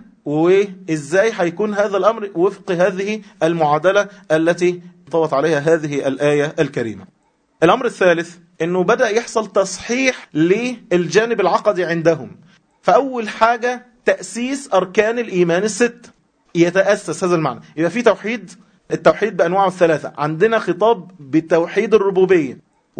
وإزاي هيكون هذا الأمر وفق هذه المعادلة التي طوت عليها هذه الآية الكريمة الأمر الثالث أنه بدأ يحصل تصحيح للجانب العقدي عندهم فأول حاجة تأسيس أركان الإيمان الست يتأسس هذا المعنى يبقى في توحيد التوحيد بأنواعه الثلاثة عندنا خطاب بتوحيد الربوبية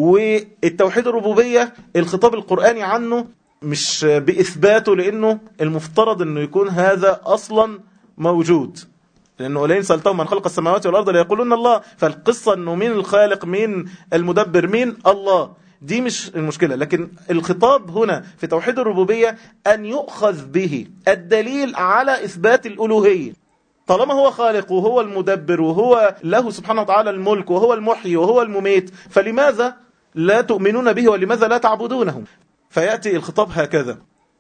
والتوحيد الربوبية الخطاب القرآني عنه مش بإثباته لأنه المفترض أنه يكون هذا أصلا موجود لأنه لين سألتهم من خلق السماوات والأرض ليقولون الله فالقصة أنه مين الخالق مين المدبر مين الله دي مش المشكلة لكن الخطاب هنا في توحيد الربوبية أن يؤخذ به الدليل على إثبات الألوهية طالما هو خالق وهو المدبر وهو له سبحانه وتعالى الملك وهو المحيي وهو المميت فلماذا لا تؤمنون به ولماذا لا تعبدونه فيأتي الخطاب هكذا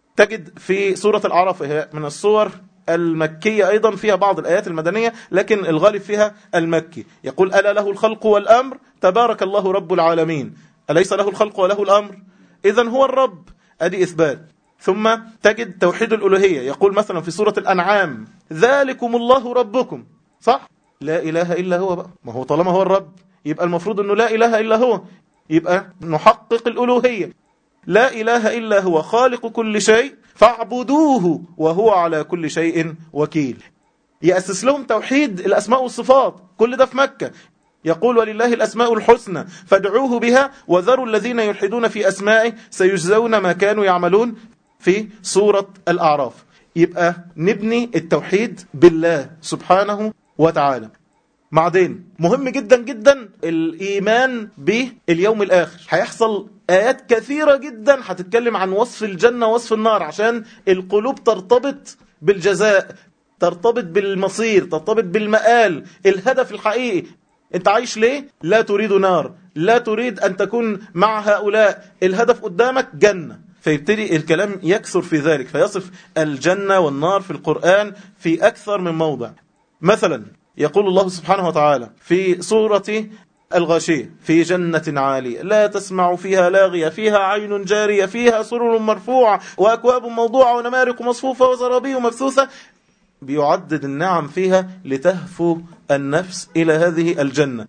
تجد في سورة الأعراف من الصور المكية أيضا فيها بعض الآيات المدنية لكن الغالب فيها المكي يقول ألا له الخلق والأمر تبارك الله رب العالمين أليس له الخلق وله الأمر إذا هو الرب أدي إثبات ثم تجد توحيد الألوهية يقول مثلا في سورة الأنعام ذلكم الله ربكم صح لا إله إلا هو بقى ما هو طالما هو الرب يبقى المفروض أنه لا إله إلا هو يبقى نحقق الألوهية لا إله إلا هو خالق كل شيء فاعبدوه وهو على كل شيء وكيل يأسس لهم توحيد الأسماء والصفات كل ده في مكة يقول ولله الأسماء الحسنى فادعوه بها وذروا الذين يلحدون في أسمائه سيجزون ما كانوا يعملون في سورة الأعراف يبقى نبني التوحيد بالله سبحانه وتعالى بعدين مهم جدا جدا الإيمان باليوم الآخر هيحصل آيات كثيرة جدا هتتكلم عن وصف الجنة وصف النار عشان القلوب ترتبط بالجزاء ترتبط بالمصير ترتبط بالمآل الهدف الحقيقي انت عايش ليه لا تريد نار لا تريد ان تكون مع هؤلاء الهدف قدامك جنة فيبتدي الكلام يكثر في ذلك فيصف الجنة والنار في القرآن في أكثر من موضع مثلا يقول الله سبحانه وتعالى في سورة الغاشية في جنة عالية لا تسمع فيها لاغية فيها عين جارية فيها سرر مرفوعة وأكواب موضوعة ونمارق مصفوفة وزرابي مبثوثة بيعدد النعم فيها لتهفو النفس إلى هذه الجنة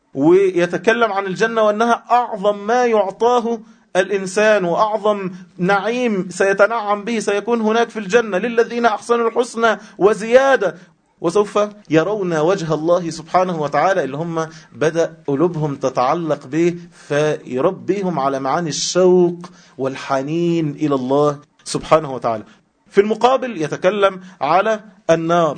ويتكلم عن الجنة وأنها أعظم ما يعطاه الإنسان وأعظم نعيم سيتنعم به سيكون هناك في الجنة للذين أحسنوا الحسنى وزيادة وسوف يرون وجه الله سبحانه وتعالى اللي هم بدأ قلوبهم تتعلق به فيربيهم على معاني الشوق والحنين إلى الله سبحانه وتعالى في المقابل يتكلم على النار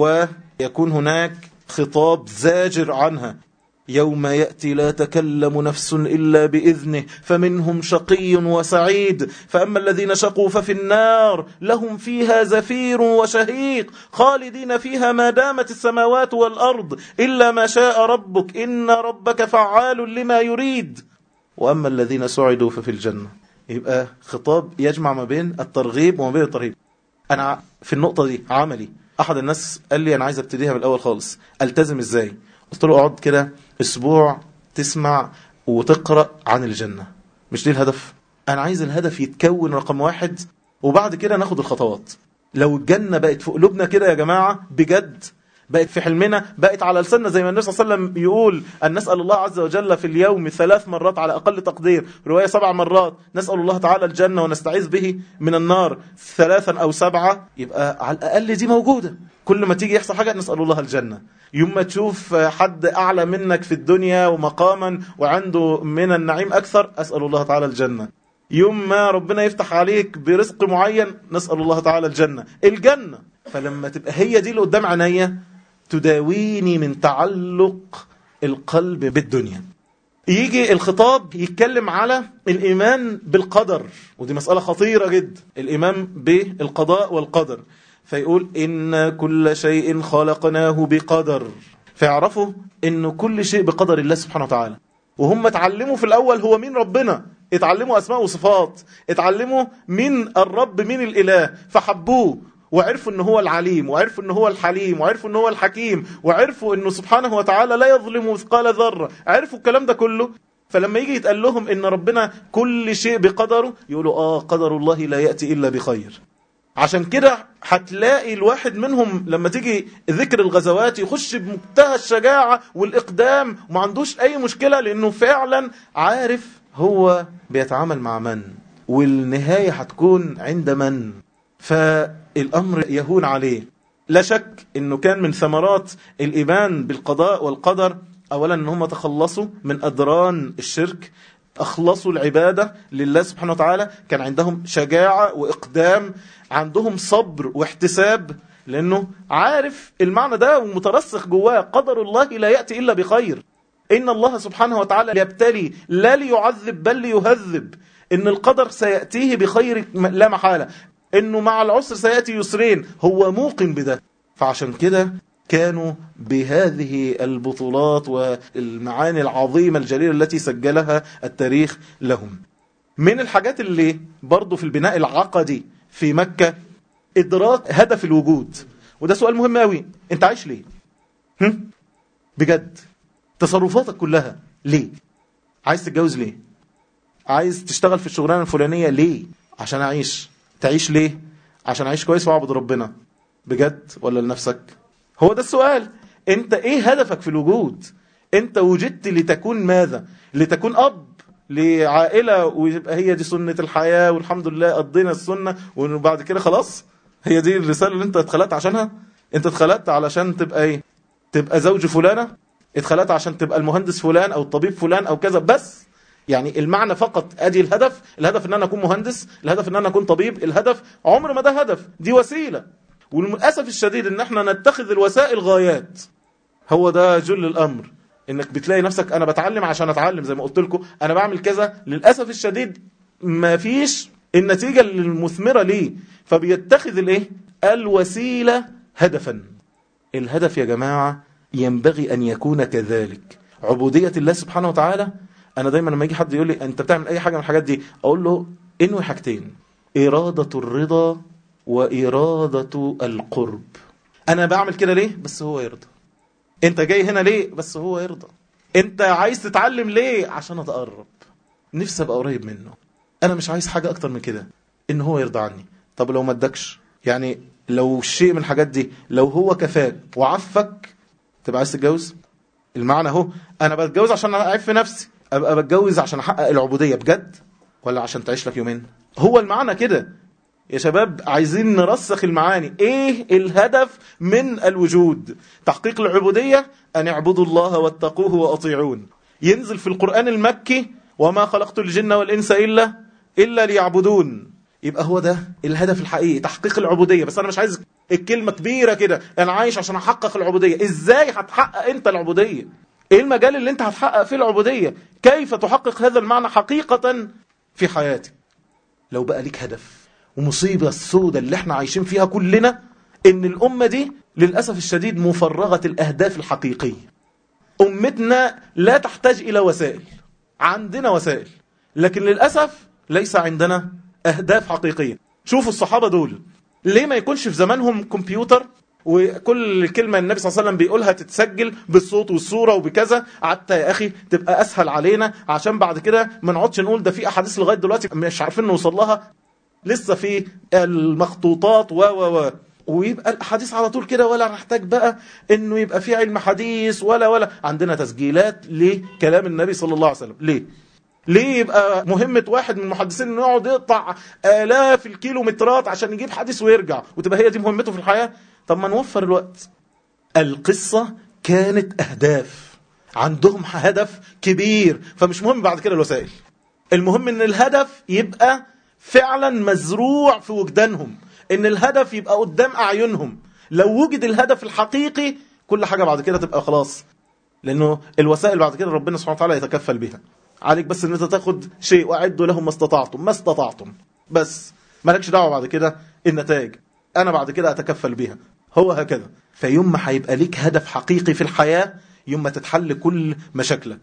ويكون هناك خطاب زاجر عنها يوم يأتي لا تكلم نفس إلا بإذنه فمنهم شقي وسعيد فأما الذين شقوا ففي النار لهم فيها زفير وشهيق خالدين فيها ما دامت السماوات والأرض إلا ما شاء ربك إن ربك فعال لما يريد وأما الذين سعدوا ففي الجنة يبقى خطاب يجمع ما بين الترغيب وما بين الترهيب أنا في النقطة دي عملي أحد الناس قال لي أنا عايز ابتديها من الأول خالص ألتزم إزاي قلت له اقعد كده اسبوع تسمع وتقرأ عن الجنة مش دي الهدف انا عايز الهدف يتكون رقم واحد وبعد كده ناخد الخطوات لو الجنة بقت في قلوبنا كده يا جماعة بجد بقت في حلمنا بقت على لساننا زي ما النبي صلى الله عليه وسلم يقول أن نسأل الله عز وجل في اليوم ثلاث مرات على أقل تقدير رواية سبع مرات نسأل الله تعالى الجنة ونستعيذ به من النار ثلاثا أو سبعة يبقى على الأقل دي موجودة كل ما تيجي يحصل حاجة نسأل الله الجنة يوم ما تشوف حد أعلى منك في الدنيا ومقاما وعنده من النعيم أكثر أسأل الله تعالى الجنة يوم ما ربنا يفتح عليك برزق معين نسأل الله تعالى الجنة الجنة فلما تبقى هي دي اللي قدام عينيا تداويني من تعلق القلب بالدنيا يجي الخطاب يتكلم على الإيمان بالقدر ودي مسألة خطيرة جدا الإيمان بالقضاء والقدر فيقول إن كل شيء خلقناه بقدر فيعرفوا إن كل شيء بقدر الله سبحانه وتعالى وهم اتعلموا في الأول هو مين ربنا اتعلموا أسماء وصفات اتعلموا مين الرب مين الإله فحبوه وعرفوا ان هو العليم وعرفوا ان هو الحليم وعرفوا ان هو الحكيم وعرفوا انه سبحانه وتعالى لا يظلم مثقال ذرة عرفوا الكلام ده كله فلما يجي يتقال لهم ان ربنا كل شيء بقدره يقولوا اه قدر الله لا يأتي الا بخير عشان كده هتلاقي الواحد منهم لما تيجي ذكر الغزوات يخش بمنتهى الشجاعة والإقدام وما عندوش أي مشكلة لأنه فعلا عارف هو بيتعامل مع من والنهاية هتكون عند من فالأمر يهون عليه لا شك أنه كان من ثمرات الإيمان بالقضاء والقدر أولا أن هم تخلصوا من أدران الشرك أخلصوا العبادة لله سبحانه وتعالى كان عندهم شجاعة وإقدام عندهم صبر واحتساب لأنه عارف المعنى ده ومترسخ جواه قدر الله لا يأتي إلا بخير إن الله سبحانه وتعالى يبتلي لا ليعذب بل ليهذب إن القدر سيأتيه بخير لا محالة إنه مع العسر سيأتي يسرين هو موقن بده فعشان كده كانوا بهذه البطولات والمعاني العظيمة الجليلة التي سجلها التاريخ لهم من الحاجات اللي برضو في البناء العقدي في مكة إدراك هدف الوجود وده سؤال مهم قوي انت عايش ليه هم؟ بجد تصرفاتك كلها ليه عايز تتجوز ليه عايز تشتغل في الشغلانة الفلانية ليه عشان أعيش تعيش ليه عشان أعيش كويس وأعبد ربنا بجد ولا لنفسك هو ده السؤال انت ايه هدفك في الوجود انت وجدت لتكون ماذا لتكون اب لعائلة ويبقى هي دي سنة الحياة والحمد لله قضينا السنة وبعد كده خلاص هي دي الرسالة اللي انت اتخلقت عشانها انت اتخلقت علشان تبقى ايه تبقى زوج فلانة اتخلقت عشان تبقى المهندس فلان او الطبيب فلان او كذا بس يعني المعنى فقط ادي الهدف الهدف ان انا اكون مهندس الهدف ان انا اكون طبيب الهدف عمر ما ده هدف دي وسيلة وللأسف الشديد ان احنا نتخذ الوسائل غايات هو ده جل الامر انك بتلاقي نفسك انا بتعلم عشان اتعلم زي ما قلت لكم انا بعمل كذا للأسف الشديد ما فيش النتيجة المثمرة ليه فبيتخذ الايه الوسيلة هدفا الهدف يا جماعة ينبغي أن يكون كذلك عبودية الله سبحانه وتعالى أنا دايما لما يجي حد يقول لي أنت بتعمل أي حاجة من الحاجات دي أقول له إنه حاجتين إرادة الرضا وإرادة القرب أنا بعمل كده ليه بس هو يرضى أنت جاي هنا ليه بس هو يرضى أنت عايز تتعلم ليه عشان أتقرب نفسي أبقى قريب منه أنا مش عايز حاجة أكتر من كده إن هو يرضى عني طب لو ما ادكش يعني لو شيء من الحاجات دي لو هو كفاك وعفك تبقى عايز تتجوز المعنى اهو انا بتجوز عشان اعيب في نفسي ابقى بتجوز عشان احقق العبوديه بجد ولا عشان تعيش لك يومين هو المعنى كده يا شباب عايزين نرسخ المعاني ايه الهدف من الوجود تحقيق العبوديه ان اعبدوا الله واتقوه واطيعون ينزل في القران المكي وما خلقت الجن والانس الا الا ليعبدون يبقى هو ده الهدف الحقيقي تحقيق العبودية بس أنا مش عايز الكلمة كبيرة كده أنا عايش عشان أحقق العبودية إزاي هتحقق أنت العبودية إيه المجال اللي أنت هتحقق فيه العبودية كيف تحقق هذا المعنى حقيقة في حياتك لو بقى ليك هدف ومصيبة السودة اللي احنا عايشين فيها كلنا إن الأمة دي للأسف الشديد مفرغة الأهداف الحقيقية أمتنا لا تحتاج إلى وسائل عندنا وسائل لكن للأسف ليس عندنا أهداف حقيقية شوفوا الصحابة دول ليه ما يكونش في زمانهم كمبيوتر وكل كلمة النبي صلى الله عليه وسلم بيقولها تتسجل بالصوت والصورة وبكذا حتى يا أخي تبقى أسهل علينا عشان بعد كده ما نقعدش نقول ده في أحاديث لغاية دلوقتي مش عارفين نوصل لها لسه في المخطوطات و و و ويبقى الأحاديث على طول كده ولا نحتاج بقى انه يبقى في علم حديث ولا ولا عندنا تسجيلات لكلام النبي صلى الله عليه وسلم ليه ليه يبقى مهمة واحد من المحدثين انه يقعد يقطع آلاف الكيلومترات عشان يجيب حديث ويرجع وتبقى هي دي مهمته في الحياة طب ما نوفر الوقت القصة كانت أهداف عندهم هدف كبير فمش مهم بعد كده الوسائل المهم ان الهدف يبقى فعلا مزروع في وجدانهم ان الهدف يبقى قدام أعينهم لو وجد الهدف الحقيقي كل حاجة بعد كده تبقى خلاص لأنه الوسائل بعد كده ربنا سبحانه وتعالى يتكفل بها عليك بس ان انت تاخد شيء واعدوا لهم ما استطعتم ما استطعتم بس مالكش دعوه بعد كده النتائج انا بعد كده اتكفل بيها هو هكذا فيوم ما هيبقى ليك هدف حقيقي في الحياه يوم ما تتحل كل مشاكلك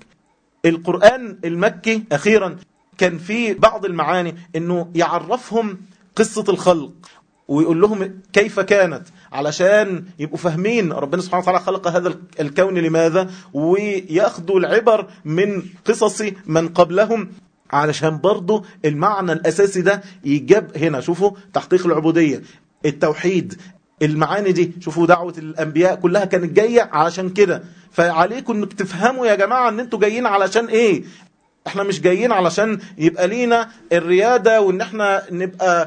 القران المكي اخيرا كان في بعض المعاني انه يعرفهم قصه الخلق ويقول لهم كيف كانت علشان يبقوا فاهمين ربنا سبحانه وتعالى خلق هذا الكون لماذا وياخدوا العبر من قصص من قبلهم علشان برضو المعنى الأساسي ده يجاب هنا شوفوا تحقيق العبودية التوحيد المعاني دي شوفوا دعوة الأنبياء كلها كانت جاية علشان كده فعليكم انك تفهموا يا جماعة ان انتوا جايين علشان ايه احنا مش جايين علشان يبقى لينا الريادة وان احنا نبقى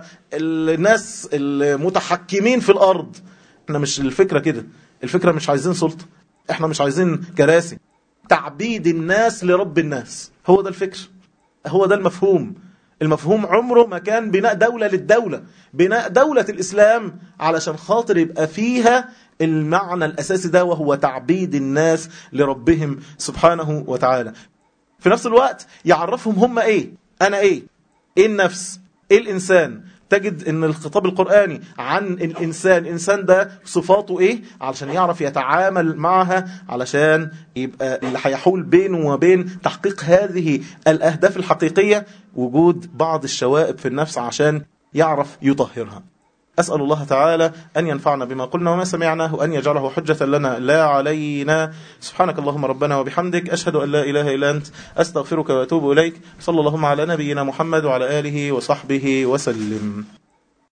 الناس المتحكمين في الارض احنا مش الفكرة كده الفكرة مش عايزين سلطة احنا مش عايزين كراسي تعبيد الناس لرب الناس هو ده الفكر هو ده المفهوم المفهوم عمره ما كان بناء دولة للدولة بناء دولة الإسلام علشان خاطر يبقى فيها المعنى الأساسي ده وهو تعبيد الناس لربهم سبحانه وتعالى في نفس الوقت يعرفهم هم ايه انا ايه ايه النفس ايه الانسان تجد ان الخطاب القرآني عن الانسان انسان ده صفاته ايه علشان يعرف يتعامل معها علشان يبقى اللي هيحول بينه وبين تحقيق هذه الاهداف الحقيقية وجود بعض الشوائب في النفس عشان يعرف يطهرها أسأل الله تعالى أن ينفعنا بما قلنا وما سمعناه أن يجعله حجة لنا لا علينا سبحانك اللهم ربنا وبحمدك أشهد أن لا إله إلا أنت أستغفرك وأتوب إليك صلى اللهم على نبينا محمد وعلى آله وصحبه وسلم